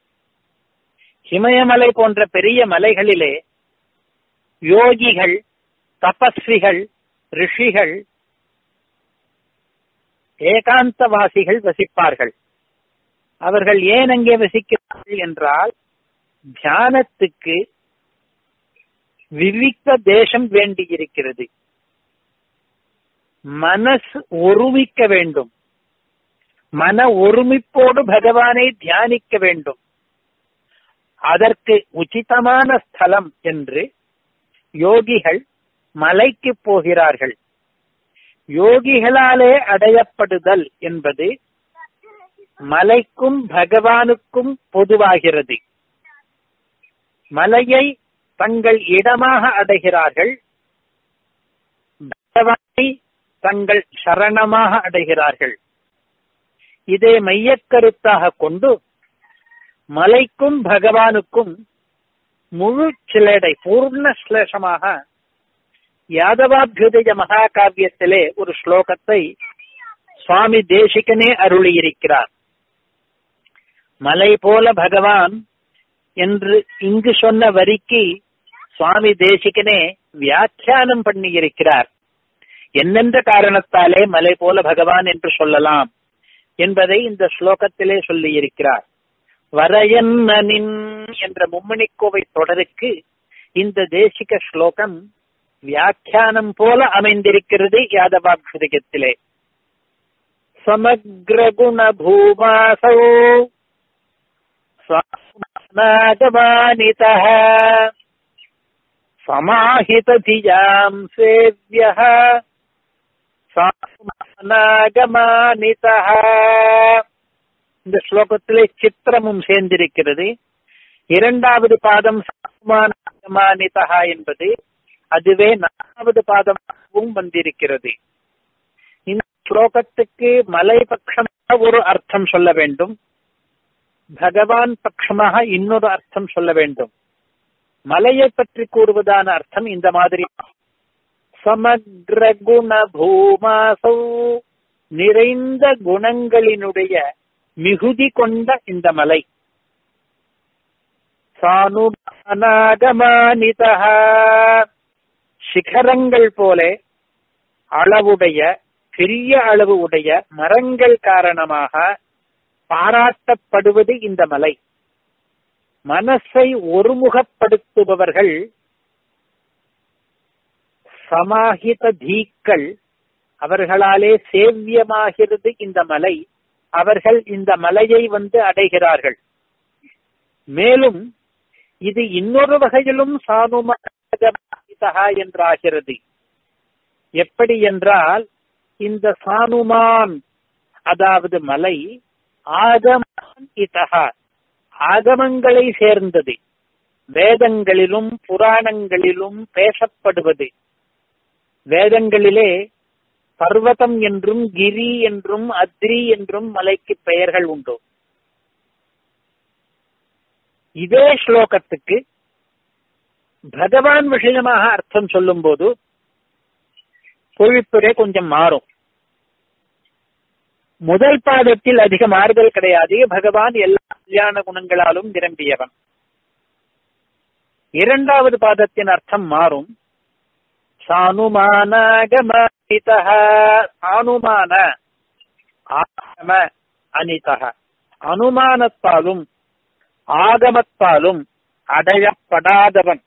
இமயமலை போன்ற பெரிய மலைகளிலே யோகிகள் தபஸ்விகள் ரிஷிகள் ஏகாந்தவாசிகள் வசிப்பார்கள் அவர்கள் ஏன் அங்கே வசிக்கிறார்கள் என்றால் தியானத்துக்கு விவிக்க தேசம் வேண்டியிருக்கிறது மனசு ஒருமிக்க வேண்டும் மன ஒருமிப்போடு பகவானை தியானிக்க வேண்டும் அதற்கு உச்சிதமான ஸ்தலம் என்று யோகிகள் மலைக்கு போகிறார்கள் யோகிகளாலே அடையப்படுதல் என்பது மலைக்கும் பகவானுக்கும் பொதுவாகிறது மலையை தங்கள் இடமாக அடைகிறார்கள் பகவானை தங்கள் சரணமாக அடைகிறார்கள் இதை மையக்கருத்தாக கொண்டு மலைக்கும் பகவானுக்கும் முழு சிலேடை பூர்ண ஸ்லேஷமாக யாதவாபியுதய மகாகாவியத்திலே ஒரு ஸ்லோகத்தை சுவாமி தேசிகனே அருளியிருக்கிறார் மலை போல பகவான் என்று இங்கு சொன்ன வரிக்கு சுவாமி தேசிகனே வியாக்கியானம் பண்ணியிருக்கிறார் என்னென்ற காரணத்தாலே மலை போல பகவான் என்று சொல்லலாம் என்பதை இந்த ஸ்லோகத்திலே சொல்லியிருக்கிறார் வரையன்னனின் என்ற மும்மணிக்கோவை தொடருக்கு இந்த தேசிக ஸ்லோகம் வியாக்கியானம் போல அமைந்திருக்கிறது யாதவாபிஷதகத்திலே சமக்ரகுண பூமாசௌ நாகமானிதः சமாஹிததியாம் சேவ்யः நாகமானிதः இந்த ஸ்லோகத்திலே சித்திரமும் சேர்ந்திருக்கிறது இரண்டாவது பாதம் சாமானிதா என்பது அதுவே நாலாவது பாதமாகவும் வந்திருக்கிறது இந்த ஸ்லோகத்துக்கு மலை பட்சமாக ஒரு அர்த்தம் சொல்ல வேண்டும் பகவான் பட்சமாக இன்னொரு அர்த்தம் சொல்ல வேண்டும் மலையை பற்றி கூறுவதான அர்த்தம் இந்த மாதிரி சமக்ர குண பூமாசௌ நிறைந்த குணங்களினுடைய மிகுதி கொண்ட இந்த மலை சானுமானாகமானிதா சிகரங்கள் போல அளவுடைய பெரிய அளவு உடைய மரங்கள் காரணமாக பாராட்டப்படுவது இந்த மலை மனசை ஒருமுகப்படுத்துபவர்கள் சமாஹித தீக்கள் அவர்களாலே சேவியமாகிறது இந்த மலை அவர்கள் இந்த மலையை வந்து அடைகிறார்கள் மேலும் இது இன்னொரு வகையிலும் சானுமாகா என்றாகிறது எப்படி என்றால் இந்த சானுமான் அதாவது மலை ஆகமான் இதகா ஆகமங்களை சேர்ந்தது வேதங்களிலும் புராணங்களிலும் பேசப்படுவது வேதங்களிலே பர்வதம் என்றும் கிரி என்றும் அத்ரி என்றும் மலைக்கு பெயர்கள் உண்டு இதே ஸ்லோகத்துக்கு பகவான் விஷயமாக அர்த்தம் சொல்லும் போது பொழிப்புரை கொஞ்சம் மாறும் முதல் பாதத்தில் அதிக மாறுதல் கிடையாது பகவான் எல்லா கல்யாண குணங்களாலும் நிரம்பியவன் இரண்டாவது பாதத்தின் அர்த்தம் மாறும் சானுமானகமனிதா சானுமான ஆகம அனிதக அனுமானத்தாலும் ஆகமத்தாலும் அடையப்படாதவன்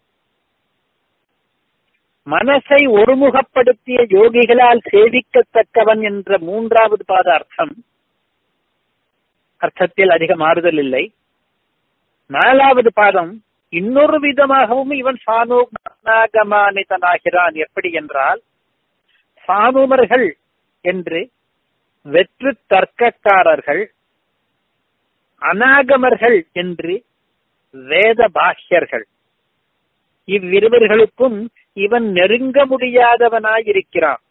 மனசை ஒருமுகப்படுத்திய யோகிகளால் சேவிக்கத்தக்கவன் என்ற மூன்றாவது பாத அர்த்தம் அர்த்தத்தில் அதிக மாறுதல் இல்லை நாலாவது பாதம் இன்னொரு விதமாகவும் இவன் சானுமானிதனாகிறான் எப்படி என்றால் சானுமர்கள் என்று வெற்று தர்க்கக்காரர்கள் அநாகமர்கள் என்று வேத பாஷ்யர்கள் இவ்விருவர்களுக்கும் இவன் நெருங்க முடியாதவனாயிருக்கிறான்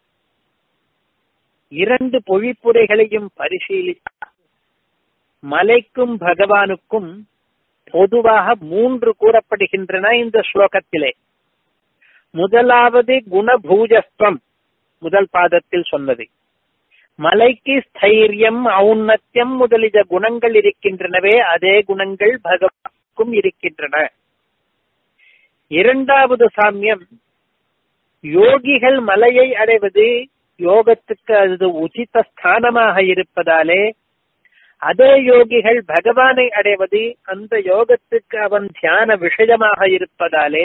இரண்டு பொழிப்புரைகளையும் பரிசீலித்து மலைக்கும் பகவானுக்கும் பொதுவாக மூன்று கூறப்படுகின்றன இந்த ஸ்லோகத்திலே முதலாவது குணபூஜஸ்தம் முதல் பாதத்தில் சொன்னது மலைக்கு ஸ்தைரியம் ஔன்னத்தியம் முதலிய குணங்கள் இருக்கின்றனவே அதே குணங்கள் பகவானுக்கும் இருக்கின்றன இரண்டாவது சாமியம் யோகிகள் மலையை அடைவது யோகத்துக்கு அது உச்சித ஸ்தானமாக இருப்பதாலே அதே யோகிகள் பகவானை அடைவது அந்த யோகத்துக்கு அவன் தியான விஷயமாக இருப்பதாலே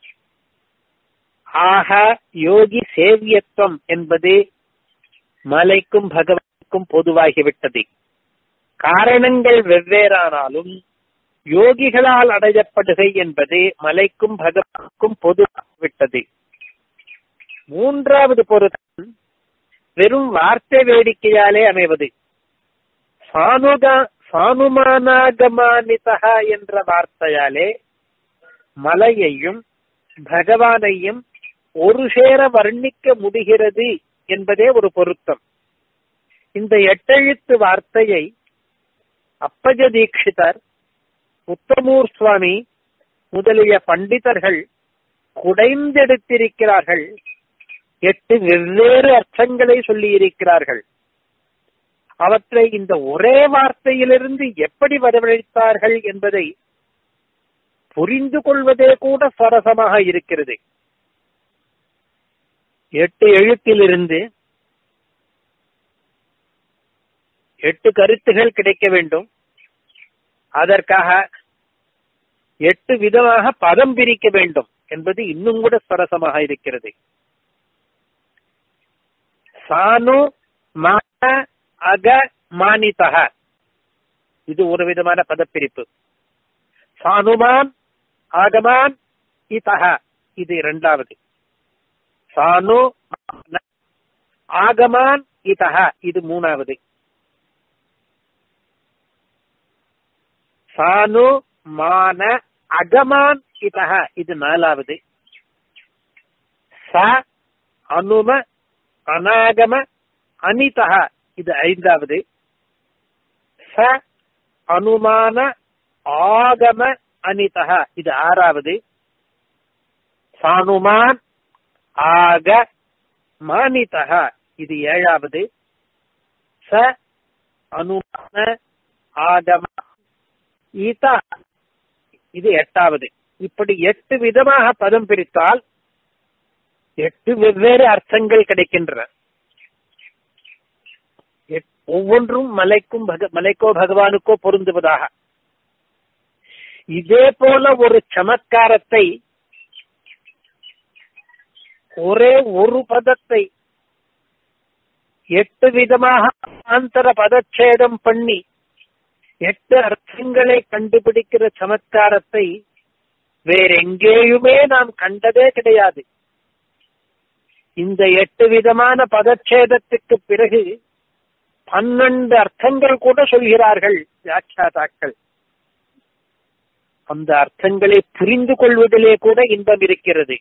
ஆக யோகி சேவியத்துவம் என்பது மலைக்கும் பகவானுக்கும் பொதுவாகிவிட்டது காரணங்கள் வெவ்வேறானாலும் யோகிகளால் அடையப்படுகை என்பது மலைக்கும் பகவானுக்கும் பொதுவாகிவிட்டது மூன்றாவது பொருத்தம் வெறும் வார்த்தை வேடிக்கையாலே அமைவது சானுகா சானுமானாகமானிதா என்ற வார்த்தையாலே மலையையும் பகவானையும் ஒரு சேர வர்ணிக்க முடிகிறது என்பதே ஒரு பொருத்தம் இந்த எட்டெழுத்து வார்த்தையை அப்பஜ தீட்சிதர் உத்தமூர் சுவாமி முதலிய பண்டிதர்கள் குடைந்தெடுத்திருக்கிறார்கள் எட்டு வெவ்வேறு அர்த்தங்களை சொல்லி இருக்கிறார்கள் அவற்றை இந்த ஒரே வார்த்தையிலிருந்து எப்படி வரவழைத்தார்கள் என்பதை புரிந்து கொள்வதே கூட சரசமாக இருக்கிறது எட்டு எழுத்திலிருந்து எட்டு கருத்துகள் கிடைக்க வேண்டும் அதற்காக எட்டு விதமாக பதம் பிரிக்க வேண்டும் என்பது இன்னும் கூட சரசமாக இருக்கிறது சானு மான அக மானிதக இது ஒரு விதமான பதப்பிரிப்பு சானுமான் ஆகமான் இதக இது இரண்டாவது சானு ஆகமான் இதக இது மூணாவது சானு மான அகமான் இதக இது நாலாவது ச அனும அநாகம அனிதக இது ஐந்தாவது ச அனுமான ஆகம அனிதக இது ஆறாவது சானுமான் ஆக மானிதக இது ஏழாவது ச அனுமான ஆகம ஈதா இது எட்டாவது இப்படி எட்டு விதமாக பதம் பிரித்தால் எட்டு வெவ்வேறு அர்த்தங்கள் கிடைக்கின்றன ஒவ்வொன்றும் மலைக்கும் மலைக்கோ பகவானுக்கோ பொருந்துவதாக இதே போல ஒரு சமத்காரத்தை ஒரே ஒரு பதத்தை எட்டு விதமாக ஆந்தர பதச்சேதம் பண்ணி எட்டு அர்த்தங்களை கண்டுபிடிக்கிற சமத்காரத்தை வேறெங்கேயுமே நாம் கண்டதே கிடையாது இந்த எட்டு விதமான பதச்சேதத்துக்கு பிறகு பன்னெண்டு அர்த்தங்கள் கூட சொல்கிறார்கள் வியாக்கியாதாக்கள் அந்த அர்த்தங்களை புரிந்து கொள்வதிலே கூட இன்பம் இருக்கிறது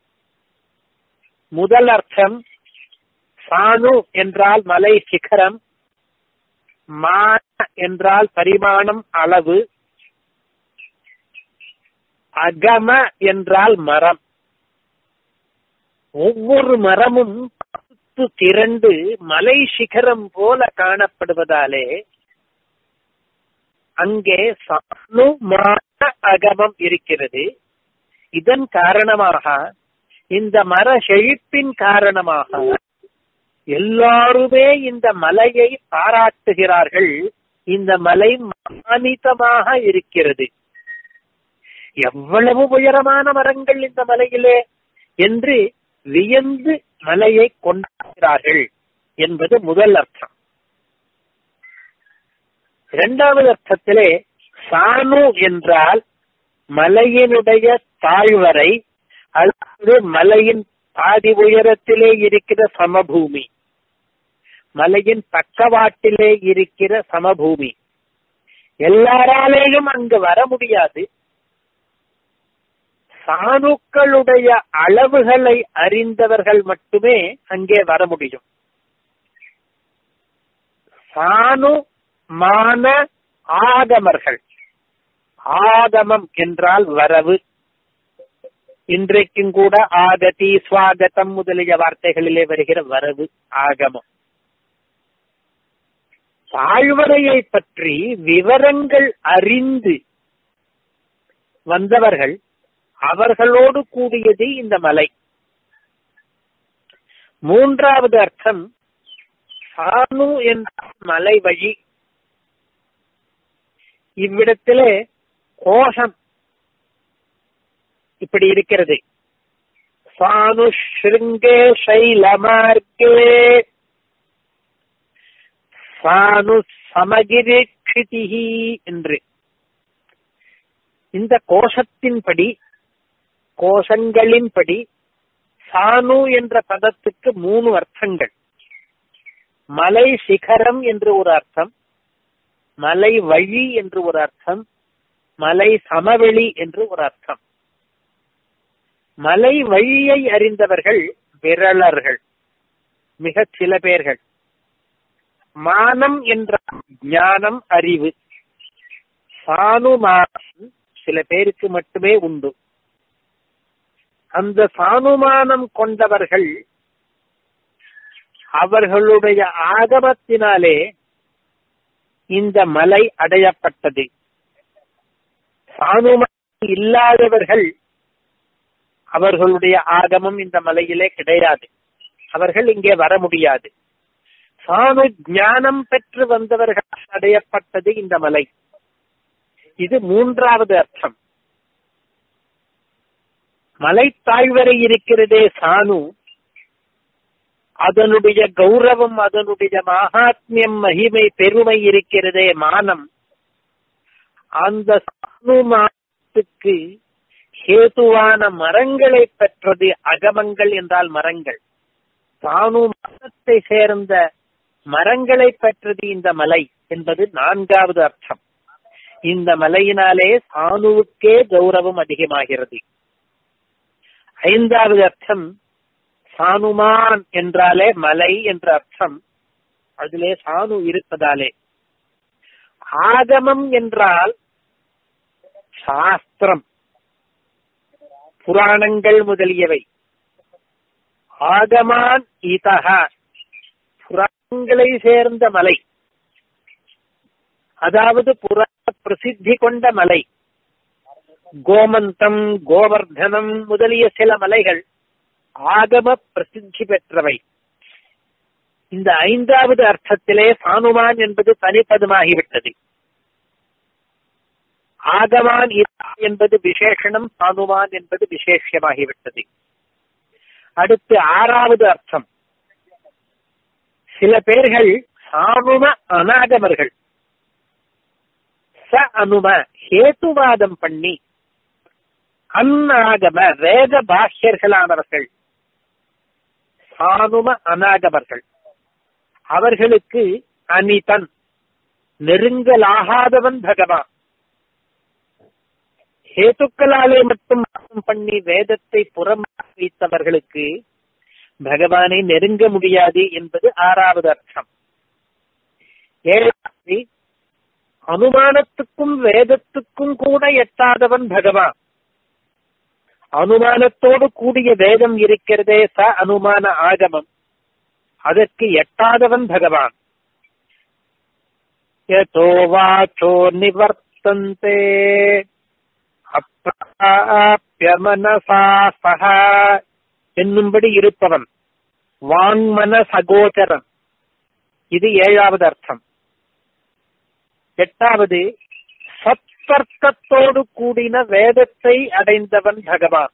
முதல் அர்த்தம் சானு என்றால் மலை சிகரம் மான என்றால் பரிமாணம் அளவு அகம என்றால் மரம் ஒவ்வொரு மரமும் திரண்டு மலை சிகரம் போல காணப்படுவதாலே அங்கே சானு மான அகமம் இருக்கிறது இதன் காரணமாக இந்த மர செழிப்பின் காரணமாக எல்லாருமே இந்த மலையை பாராட்டுகிறார்கள் இந்த மலை மானிதமாக இருக்கிறது எவ்வளவு உயரமான மரங்கள் இந்த மலையிலே என்று வியந்து மலையை கொண்டாடுகிறார்கள் என்பது முதல் அர்த்தம் இரண்டாவது அர்த்தத்திலே சானு என்றால் மலையினுடைய தாழ்வரை அல்லது மலையின் பாதி உயரத்திலே இருக்கிற சமபூமி மலையின் பக்கவாட்டிலே இருக்கிற சமபூமி எல்லாராலேயும் அங்கு வர முடியாது சாணுக்களுடைய அளவுகளை அறிந்தவர்கள் மட்டுமே அங்கே வர முடியும் சாணு மான ஆகமர்கள் ஆகமம் என்றால் வரவு இன்றைக்கும் கூட ஆகதி சுவாகதம் முதலிய வார்த்தைகளிலே வருகிற வரவு ஆகமம் தாழ்வரையை பற்றி விவரங்கள் அறிந்து வந்தவர்கள் அவர்களோடு கூடியது இந்த மலை மூன்றாவது அர்த்தம் சானு என்ற மலை வழி இவ்விடத்திலே கோஷம் இப்படி இருக்கிறது சானு ஸ்ருங்கே சைலமார்க்கே சானு சமகிரிக்ஷிதிஹி என்று இந்த கோஷத்தின்படி கோஷங்களின்படி சானு என்ற பதத்துக்கு மூணு அர்த்தங்கள் மலை சிகரம் என்று ஒரு அர்த்தம் மலை வழி என்று ஒரு அர்த்தம் மலை சமவெளி என்று ஒரு அர்த்தம் மலை வழியை அறிந்தவர்கள் விரளர்கள் மிக சில பேர்கள் மானம் என்ற ஞானம் அறிவு சானுமானம் சில பேருக்கு மட்டுமே உண்டு அந்த சானுமானம் கொண்டவர்கள் அவர்களுடைய ஆகமத்தினாலே இந்த மலை அடையப்பட்டது சானுமானம் இல்லாதவர்கள் அவர்களுடைய ஆகமம் இந்த மலையிலே கிடையாது அவர்கள் இங்கே வர முடியாது சானு ஞானம் பெற்று வந்தவர்கள் அடையப்பட்டது இந்த மலை இது மூன்றாவது அர்த்தம் மலைத்தாழ்வரை இருக்கிறதே சானு அதனுடைய கௌரவம் அதனுடைய மகாத்மியம் மகிமை பெருமை இருக்கிறதே மானம் அந்த சானு மானத்துக்கு ஹேதுவான மரங்களை பெற்றது அகமங்கள் என்றால் மரங்கள் சானு மரத்தை சேர்ந்த மரங்களை பெற்றது இந்த மலை என்பது நான்காவது அர்த்தம் இந்த மலையினாலே சானுவுக்கே கௌரவம் அதிகமாகிறது ஐந்தாவது அர்த்தம் சானுமான் என்றாலே மலை என்ற அர்த்தம் அதிலே சானு இருப்பதாலே ஆகமம் என்றால் சாஸ்திரம் புராணங்கள் முதலியவை ஆகமான் இதகா புராணங்களை சேர்ந்த மலை அதாவது புராண பிரசித்தி கொண்ட மலை கோமந்தம் கோவர்தனம் முதலிய சில மலைகள் ஆகம பிரசித்தி பெற்றவை இந்த ஐந்தாவது அர்த்தத்திலே சானுமான் என்பது தனிப்பதமாகிவிட்டது ஆகமான் என்பது விசேஷனம் சானுமான் என்பது விசேஷமாகிவிட்டது அடுத்து ஆறாவது அர்த்தம் சில பேர்கள் சானும அநாகமர்கள் ச அனும ஹேத்துவாதம் பண்ணி அந்நாகம வேத பாஷ்யர்களானவர்கள் சானும அநாகமர்கள் அவர்களுக்கு அனிதன் நெருங்கலாகாதவன் பகவான் ஹேத்துக்களாலே மட்டும் பண்ணி வேதத்தை புறம் வைத்தவர்களுக்கு பகவானை நெருங்க முடியாது என்பது ஆறாவது அர்த்தம் ஏழாவது அனுமானத்துக்கும் வேதத்துக்கும் கூட எட்டாதவன் பகவான் அனுமானத்தோடு கூடிய வேதம் இருக்கிறதே ச அனுமான ஆகமம் அதற்கு எட்டாதவன் பகவான் யதோ வாச்சோ நிவர்த்தந்தே அப்பிராபிய மனசா சக என்னும்படி இருப்பவன் வாங்மன சகோதரன் இது ஏழாவது அர்த்தம் எட்டாவது சத்தர்க்கத்தோடு கூடின வேதத்தை அடைந்தவன் பகவான்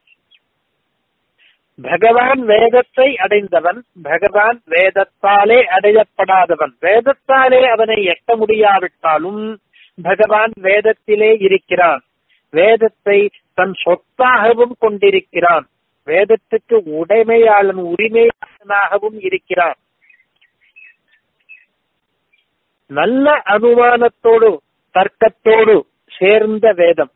பகவான் வேதத்தை அடைந்தவன் பகவான் வேதத்தாலே அடையப்படாதவன் வேதத்தாலே அவனை எட்ட முடியாவிட்டாலும் பகவான் வேதத்திலே இருக்கிறான் வேதத்தை தன் சொத்தாகவும் கொண்டிருக்கிறான் வேதத்துக்கு உடைமையாளன் உரிமையாளனாகவும் இருக்கிறான் நல்ல அனுமானத்தோடு தர்க்கத்தோடு சேர்ந்த வேதம்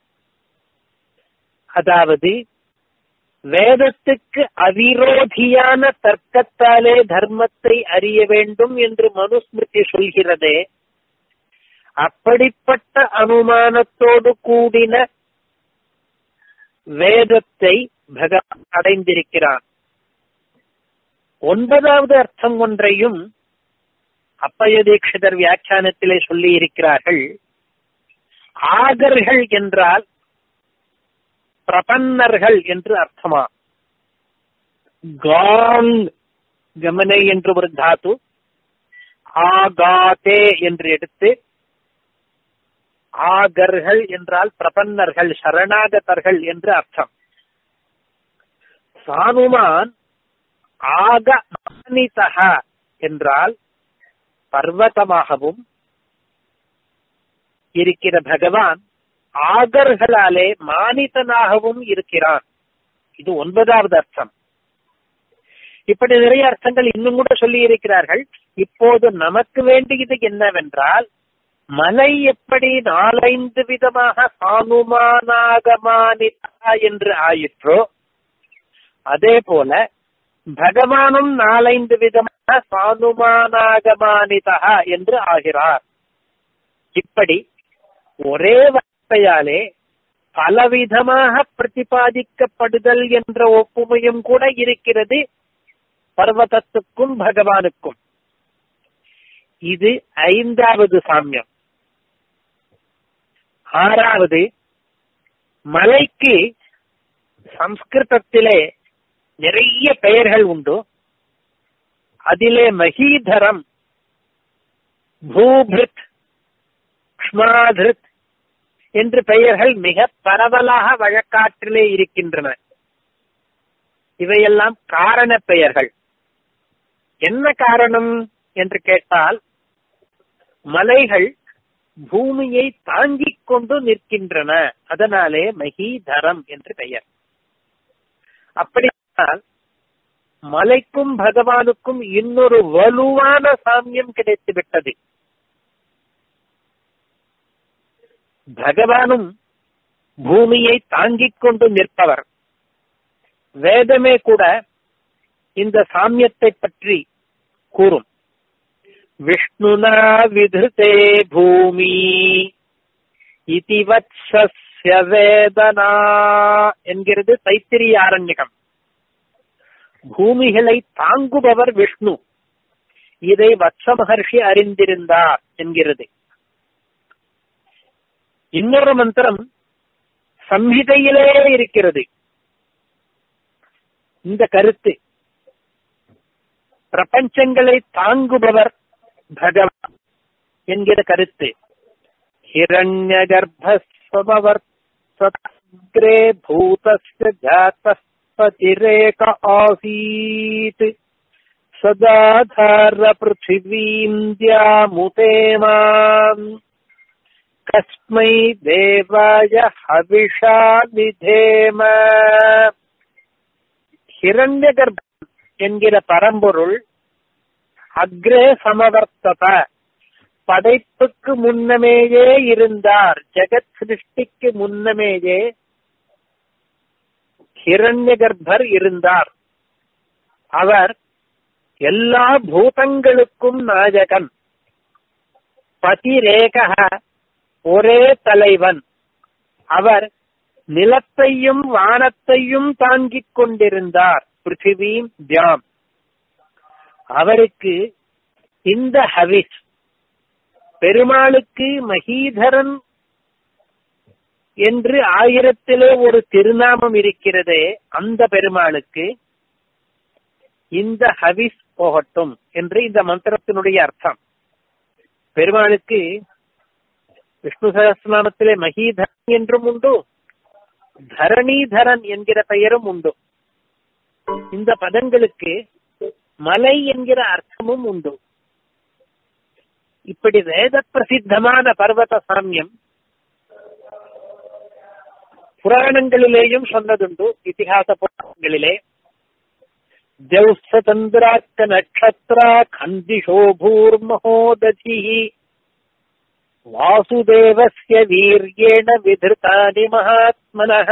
அதாவது வேதத்துக்கு அவிரோதியான தர்க்கத்தாலே தர்மத்தை அறிய வேண்டும் என்று மனுஸ்மிருதி சொல்கிறதே அப்படிப்பட்ட அனுமானத்தோடு கூடின வேதத்தை பகவான் அடைந்திருக்கிறான் ஒன்பதாவது அர்த்தம் ஒன்றையும் அப்பய தீட்சிதர் வியாக்கியானத்திலே சொல்லி இருக்கிறார்கள் ஆகர்கள் என்றால் பிரபன்னர்கள் என்று அர்த்தமா காங் கமனை என்று ஒரு தாத்து ஆகாதே என்று எடுத்து ஆகர்கள் என்றால் பிரபன்னர்கள் சரணாகதர்கள் என்று அர்த்தம் சானுமான் ஆக மானிதக என்றால் பர்வதமாகவும் இருக்கிற பகவான் ஆகர்களாலே மானிதனாகவும் இருக்கிறான் இது ஒன்பதாவது அர்த்தம் இப்படி நிறைய அர்த்தங்கள் இன்னும் கூட சொல்லி இருக்கிறார்கள் இப்போது நமக்கு வேண்டியது என்னவென்றால் மலை எப்படி நாலைந்து விதமாக சானுமானாகமானிதா என்று ஆயிற்றோ அதே போல பகவானும் நாலைந்து விதமாக சானுமானாகமானிதா என்று ஆகிறார் இப்படி ஒரே வார்த்தையாலே பலவிதமாக பிரதிபாதிக்கப்படுதல் என்ற ஒப்புமையும் கூட இருக்கிறது பர்வதத்துக்கும் பகவானுக்கும் இது ஐந்தாவது சாமியம் ஆறாவது மலைக்கு சம்ஸ்கிருதத்திலே நிறைய பெயர்கள் உண்டு அதிலே மகீதரம் பூபிருத் க்ஷ்மாதிருத் என்று பெயர்கள் மிக பரவலாக வழக்காற்றிலே இருக்கின்றன இவையெல்லாம் காரண பெயர்கள் என்ன காரணம் என்று கேட்டால் மலைகள் பூமியை தாங்கிக் கொண்டு நிற்கின்றன அதனாலே மகீதரம் என்று பெயர் அப்படியானால் மலைக்கும் பகவானுக்கும் இன்னொரு வலுவான சாமியம் கிடைத்து விட்டது பகவானும் பூமியை தாங்கிக் கொண்டு நிற்பவர் வேதமே கூட இந்த சாமியத்தை பற்றி கூறும் விஷ்ணுனா விதுதே பூமி இதிவத்சஸ்ய வேதனா என்கிறது தைத்திரிய ஆரண்யகம் பூமிகளை தாங்குபவர் விஷ்ணு இதை வத்ச மகர்ஷி அறிந்திருந்தார் என்கிறது இன்னொரு மந்திரம் சம்ஹிதையிலே இருக்கிறது இந்த கருத்து பிரபஞ்சங்களை தாங்குபவர் பகவான் என்கிற கருத்து ஹிரண்ய கர்ப்பஸ்வமவர்த்தே பூதஸ்ய ஜாத்தஸ்பதிரேக ஆசீத் சதாதார பிருத்திவீம் தியாமுதேமாம் கஸ்மை தேவாய ஹவிஷா விதேம ஹிரண்ய கர்ப்பம் என்கிற பரம்பொருள் அக்ரே சமவர்த்தத படைப்புக்கு முன்னமேயே இருந்தார் ஜெகத் சிருஷ்டிக்கு முன்னமேயே ஹிரண்ய கர்ப்பர் இருந்தார் அவர் எல்லா பூதங்களுக்கும் நாயகன் பதிரேக ஒரே தலைவன் அவர் நிலத்தையும் வானத்தையும் தாங்கிக் கொண்டிருந்தார் பிருத்திவீம் தியாம் அவருக்கு இந்த ஹவிஸ் பெருமாளுக்கு மகீதரன் என்று ஆயிரத்திலே ஒரு திருநாமம் இருக்கிறதே அந்த பெருமாளுக்கு இந்த ஹவிஸ் போகட்டும் என்று இந்த மந்திரத்தினுடைய அர்த்தம் பெருமாளுக்கு விஷ்ணு சகஸ்நாமத்திலே மகீதரன் என்றும் உண்டு தரணீதரன் என்கிற பெயரும் உண்டு இந்த பதங்களுக்கு மலை என்கிற அர்த்தமும் உண்டு இப்படி வேத பிரசித்தமான பர்வத சாமியம் புராணங்களிலேயும் சொன்னதுண்டு இத்திஹாச புராணங்களிலே ஜௌஸ்தந்திராக்க நட்சத்திரா கந்திஷோ பூர்மஹோததி வாசுதேவஸ்ய வீரியேன விதிருத்தானி மகாத்மனः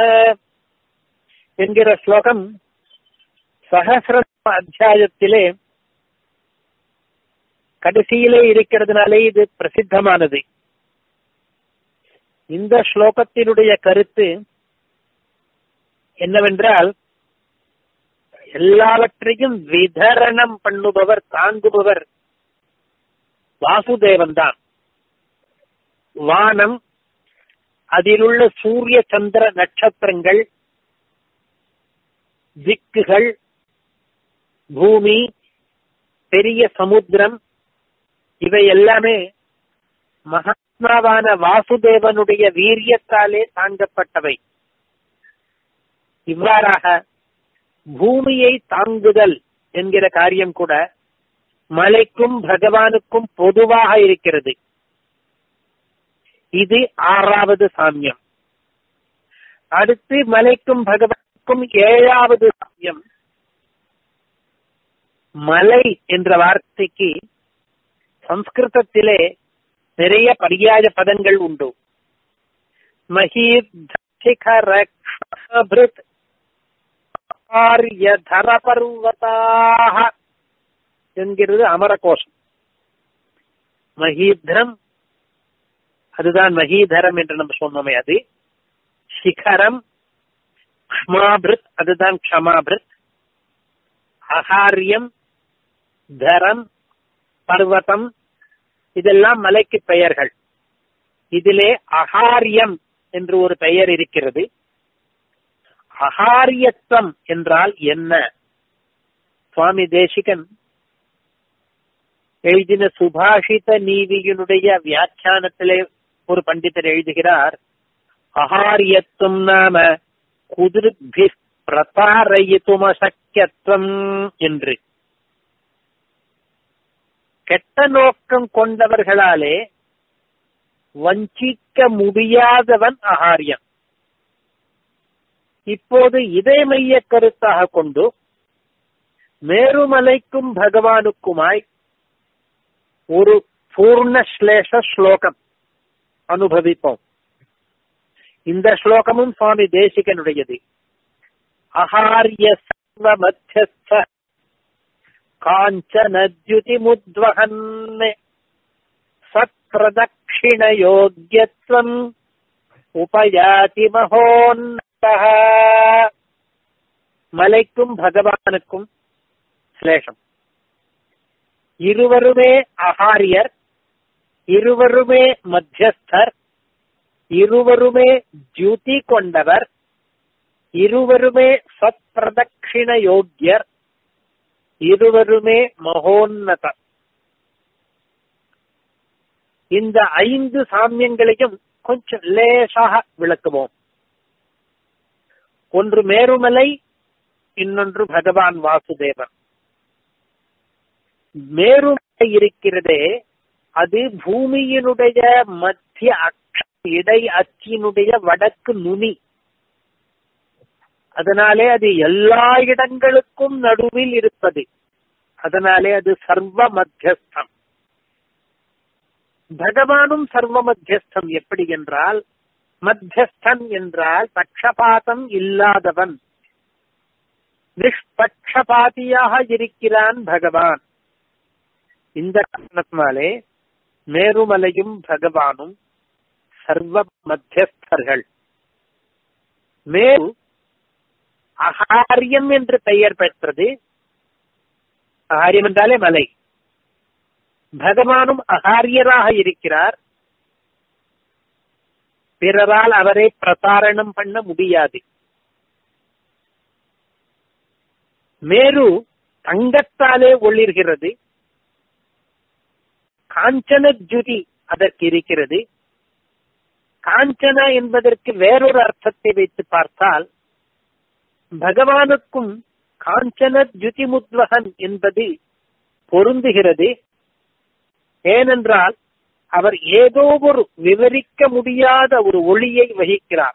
என்கிற ஸ்லோகம் சகசிர அத்தியாயத்திலே கடைசியிலே இருக்கிறதுனாலே இது பிரசித்தமானது இந்த ஸ்லோகத்தினுடைய கருத்து என்னவென்றால் எல்லாவற்றையும் விதரணம் பண்ணுபவர் தாங்குபவர் வாசுதேவன் தான் வானம் அதிலுள்ள சூரிய சந்திர நட்சத்திரங்கள் திக்குகள் பூமி பெரிய சமுத்திரம் இவை எல்லாமே மகாத்மாவான வாசுதேவனுடைய வீரியத்தாலே தாங்கப்பட்டவை இவ்வாறாக பூமியை தாங்குதல் என்கிற காரியம் கூட மலைக்கும் பகவானுக்கும் பொதுவாக இருக்கிறது இது ஆறாவது சாமியம் அடுத்து மலைக்கும் பகவானுக்கும் ஏழாவது சாமியம் மலை என்ற வார்த்தைக்கு சம்ஸ்கிருதத்திலே நிறைய பரியாய பதங்கள் உண்டு மகீத் ஆரியதர பர்வதாக என்கிறது அமரகோஷம் மகீத்ரம் அதுதான் மகீதரம் என்று நம்ம சொன்னோமே அது சிகரம் க்ஷ்மாபிருத் அதுதான் க்ஷமாபிருத் அகாரியம் தரம் பர்வதம் இதெல்லாம் மலைக்கு பெயர்கள் இதிலே அகாரியம் என்று ஒரு பெயர் இருக்கிறது அகாரியத்துவம் என்றால் என்ன சுவாமி தேசிகன் எழுதின சுபாஷித நீதியினுடைய வியாக்கியானத்திலே ஒரு பண்டிதர் எழுதுகிறார் அகாரியத்துவம் நாம குதிர்பி பிரதாரயித்துமசக்கியத்துவம் என்று கெட்ட நோக்கம் கொண்டவர்களாலே வஞ்சிக்க முடியாதவன் அகாரியன் இப்போது இதே மைய கருத்தாக கொண்டு மேருமலைக்கும் பகவானுக்குமாய் ஒரு பூர்ண ஸ்லேஷ ஸ்லோகம் அனுபவிப்போம் இந்த ஸ்லோகமும் சுவாமி தேசிகனுடையது அகாரிய சர்வ மத்தியஸ்த காஞ்சனத்யுதிமுத்வகன் சத்பிரதட்சிணயோக்கியத்வம் உபயாதி மகோன்னதः மலைக்கும் பகவானுக்கும் சிலேஷம் இருவருமே அகாரியர் இருவருமே மத்தியஸ்தர் இருவருமே ஜூதி கொண்டவர் இருவருமே சத்பிரதட்சிண யோக்கியர் இருவருமே மகோன்னதர் இந்த ஐந்து சாமியங்களையும் கொஞ்சம் லேசாக விளக்குவோம் ஒன்று மேருமலை இன்னொன்று பகவான் வாசுதேவன் மேருமலை இருக்கிறதே அது பூமியினுடைய மத்திய அக்ஷ இடை அச்சினுடைய வடக்கு நுனி அதனாலே அது எல்லா இடங்களுக்கும் நடுவில் இருப்பது அதனாலே அது சர்வ மத்தியஸ்தம் பகவானும் சர்வ மத்தியஸ்தம் எப்படி என்றால் மத்தியஸ்தன் என்றால் பட்சபாதம் இல்லாதவன் நிஷ்பட்சபாதியாக இருக்கிறான் பகவான் இந்த காரணத்தினாலே மேருமலையும் பகவானும் சர்வ மத்தியஸ்தர்கள் மேரு அகாரியம் என்று பெயர் பெற்றது அகாரியம் என்றாலே மலை பகவானும் அகாரியராக இருக்கிறார் பிறரால் அவரை பிரசாரணம் பண்ண முடியாது மேரு தங்கத்தாலே ஒளிர்கிறது காஞ்சன ஜுதி அதற்கு இருக்கிறது காஞ்சன என்பதற்கு வேறொரு அர்த்தத்தை வைத்து பார்த்தால் பகவானுக்கும் காஞ்சன ஜுதிமுத்வகன் என்பது பொருந்துகிறது ஏனென்றால் அவர் ஏதோ ஒரு விவரிக்க முடியாத ஒரு ஒளியை வகிக்கிறார்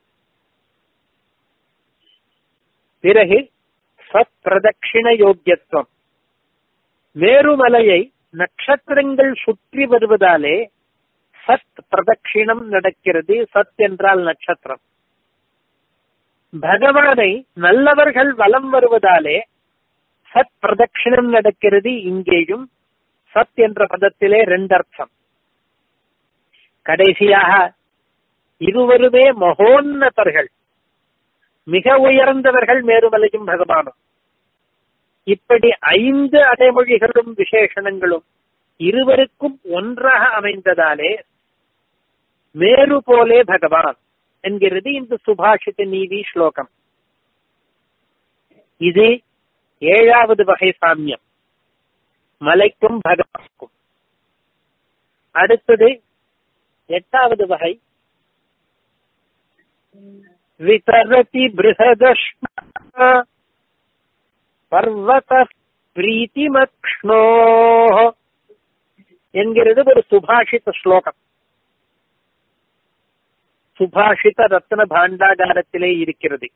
பிறகு சத் பிரதட்சிண யோக்கியத்துவம் மேருமலையை நட்சத்திரங்கள் சுற்றி வருவதாலே சத் பிரதட்சிணம் நடக்கிறது சத் என்றால் நட்சத்திரம் பகவானை நல்லவர்கள் வலம் வருவதாலே சத் பிரதட்சிணம் நடக்கிறது இங்கேயும் சத் என்ற பதத்திலே ரெண்டர்த்தம் கடைசியாக இருவருமே மகோன்னதர்கள் மிக உயர்ந்தவர்கள் மேருமலையும் பகவானும் இப்படி ஐந்து அடைமொழிகளும் விசேஷணங்களும் இருவருக்கும் ஒன்றாக அமைந்ததாலே மேரு போலே பகவான் என்கிறது இந்த சுபாஷித நீதி ஸ்லோகம் இது ஏழாவது வகை சாமியம் மலைக்கும் பகவானுக்கும் அடுத்தது எட்டாவது வகை விதரதி பிருகதஷ்ண பர்வத பிரீத்திமக்ஷ்ணோ என்கிறது ஒரு சுபாஷித ஸ்லோகம் சுபாஷித ரத்ன பாண்டாகாரத்திலே இருக்கிறது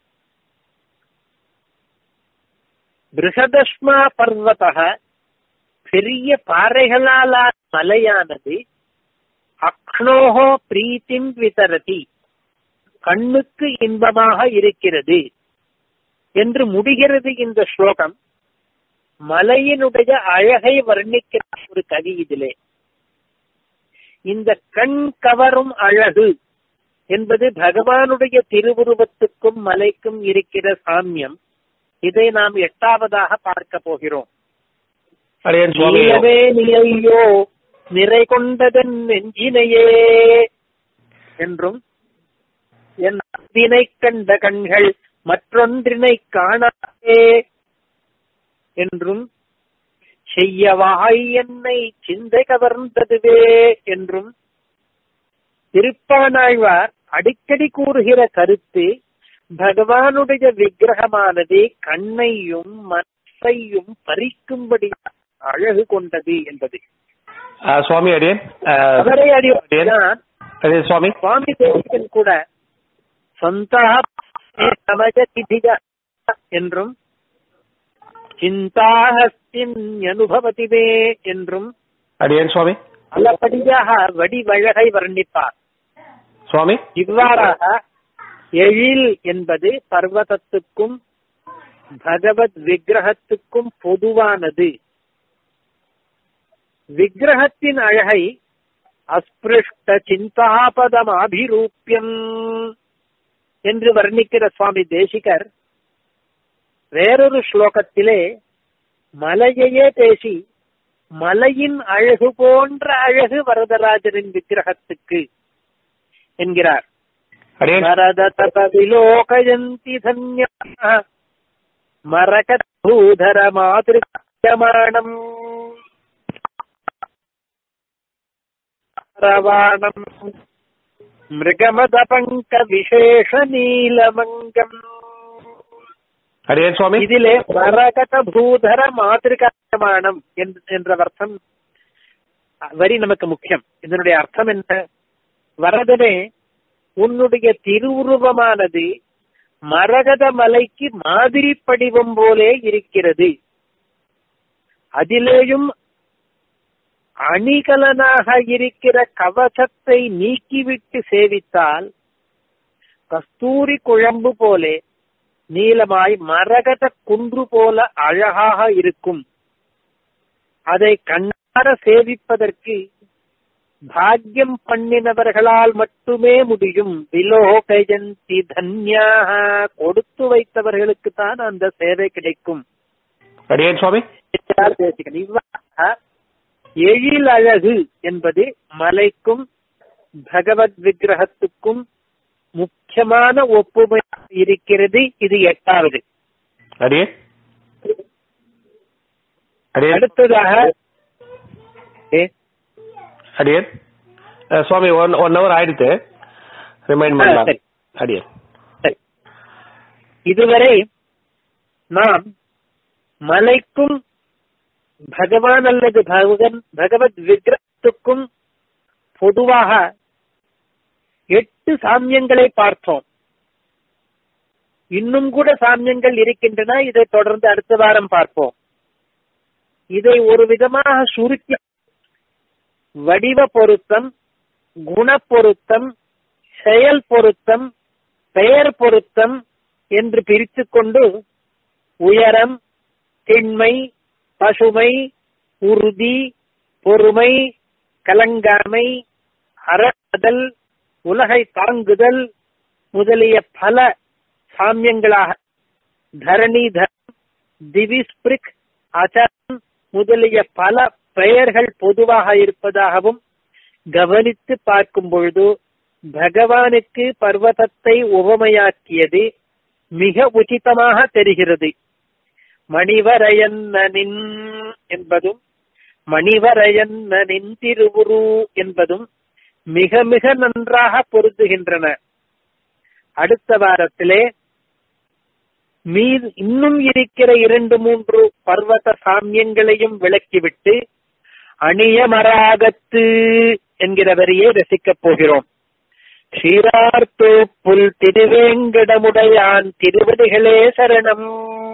பிருகதஷ்மா பர்வத பெரிய பாறைகளால் மலையானது அக்னோஹோ பிரீத்திம் விதரதி கண்ணுக்கு இன்பமாக இருக்கிறது என்று முடிகிறது இந்த ஸ்லோகம் மலையினுடைய அழகை வர்ணிக்கிற ஒரு கவி இதிலே இந்த கண் கவரும் அழகு என்பது பகவானுடைய திருவுருவத்துக்கும் மலைக்கும் இருக்கிற சாமியம் இதை நாம் எட்டாவதாக பார்க்க போகிறோம் அரியன் சுவாமி நீயவே நிலையோ நிறை கொண்டதன் நெஞ்சினையே என்றும் என் அன்பினை கண்ட கண்கள் மற்றொன்றினை காணாதே என்றும் செய்யவாய் என்னை சிந்தை கவர்ந்ததுவே என்றும் திருப்பானாழ்வார் அடிக்கடி கூறுகிற கருத்து பகவானுடைய விக்கிரகமானது கண்ணையும் மனசையும் பறிக்கும்படி அழகு கொண்டது என்பது அஹ், சுவாமி அடியன் அஹ், அவரை அறிவான் அடியன் சுவாமி சுவாமி தேசிகன் கூட சொந்தா சமஜதிதிக என்றும் சிந்தாஹஸ்தின் அனுபவதி மே என்றும் அடியன் சுவாமி பலபடியாக வடிவழகை வர்ணிப்பார் சுவாமி இவ்வாறாக எழில் என்பது பர்வதத்துக்கும் பகவத் விக்கிரகத்துக்கும் பொதுவானது விக்கிரகத்தின் அழகை அஸ்பிருஷ்ட சிந்தாபதம் அபிரூபியம் என்று வர்ணிக்கிற சுவாமி தேசிகர் வேறொரு ஸ்லோகத்திலே மலையையே பேசி மலையின் அழகு போன்ற அழகு வரதராஜரின் விக்கிரகத்துக்கு என்கிறார் அடியன் மரததபவிலோகயந்தி தன்யாः மரகதூதர மாதிருமாணம் ரவாணம் மிருகமத பங்க விசேஷ நீலமங்கம் அடியன் சுவாமி இதிலே மரகத பூதர மாதிருகமானம் என்ற அர்த்தம் வரி நமக்கு முக்கியம் இதனுடைய அர்த்தம் என்ன வரதனே உன்னுடைய திருவுருவமானது மரகத மலைக்கு மாதிரி படிவம் போலே இருக்கிறது அதிலேயும் அணிகலனாக இருக்கிற கவசத்தை நீக்கிவிட்டு சேவித்தால் கஸ்தூரி குழம்பு போலே நீலமாய் மரகத குன்று போல அழகாக இருக்கும் அதை கண்ணார சேவிப்பதற்கு பாக்கியம் பண்ணினவர்களால் மட்டுமே முடியும் விலோகயந்தி தன்யாக கொடுத்து வைத்தவர்களுக்கு தான் அந்த சேவை கிடைக்கும் அடியன் சுவாமி என்றார் தேசிகன். இவ்வாறாக எழில் அழகு என்பது மலைக்கும் பகவத் விக்கிரகத்துக்கும் முக்கியமான ஒப்புமை இருக்கிறது இது எட்டாவது அடியன் அடியன் அடுத்ததாக ஏ, அடியன் அஹ், சுவாமி ஒன் ஒன் ஹவர் ஆயிடுத்து ரிமைண்ட் ஆ, பண்ணலாம் சரி. அடியன் சரி. இதுவரை நாம் மலைக்கும் பகவான் அல்லது பகவன் பகவத் விக்கிரகத்துக்கும் பொதுவாக எட்டு சாமியங்களை பார்த்தோம் இன்னும் கூட சாமியங்கள் இருக்கின்றன இதை தொடர்ந்து அடுத்த வாரம் பார்ப்போம் இதை ஒரு விதமாக சுருக்கி வடிவ பொருத்தம் குண பொருத்தம் செயல் பொருத்தம் பெயர் பொருத்தம் என்று பிரித்துக் கொண்டு உயரம் திண்மை பசுமை உறுதி பொறுமை கலங்காமை அறதல் உலகை தாங்குதல் முதலிய பல சாமியங்களாக தரணிதரம் திவிஸ்பிரிக் அச்சரம் முதலிய பல பெயர்கள் பொதுவாக இருப்பதாகவும் கவனித்து பார்க்கும் பொழுது பகவானுக்கு பர்வதத்தை உவமையாக்கியது மிக உச்சிதமாக தெரிகிறது மணிவரையன்னனின் என்பதும் மணிவரையன்னனின் திருவுரு என்பதும் மிக மிக நன்றாக பொருந்துகின்றன அடுத்த வாரத்திலே மீது இன்னும் இருக்கிற இரண்டு மூன்று பர்வத சாமியங்களையும் விளக்கிவிட்டு அணியமராகத்து என்கிற வரியை ரசிக்கப் போகிறோம் சீரார்த்தோ புல் திருவேங்கடமுடையான் திருவடிகளே சரணம்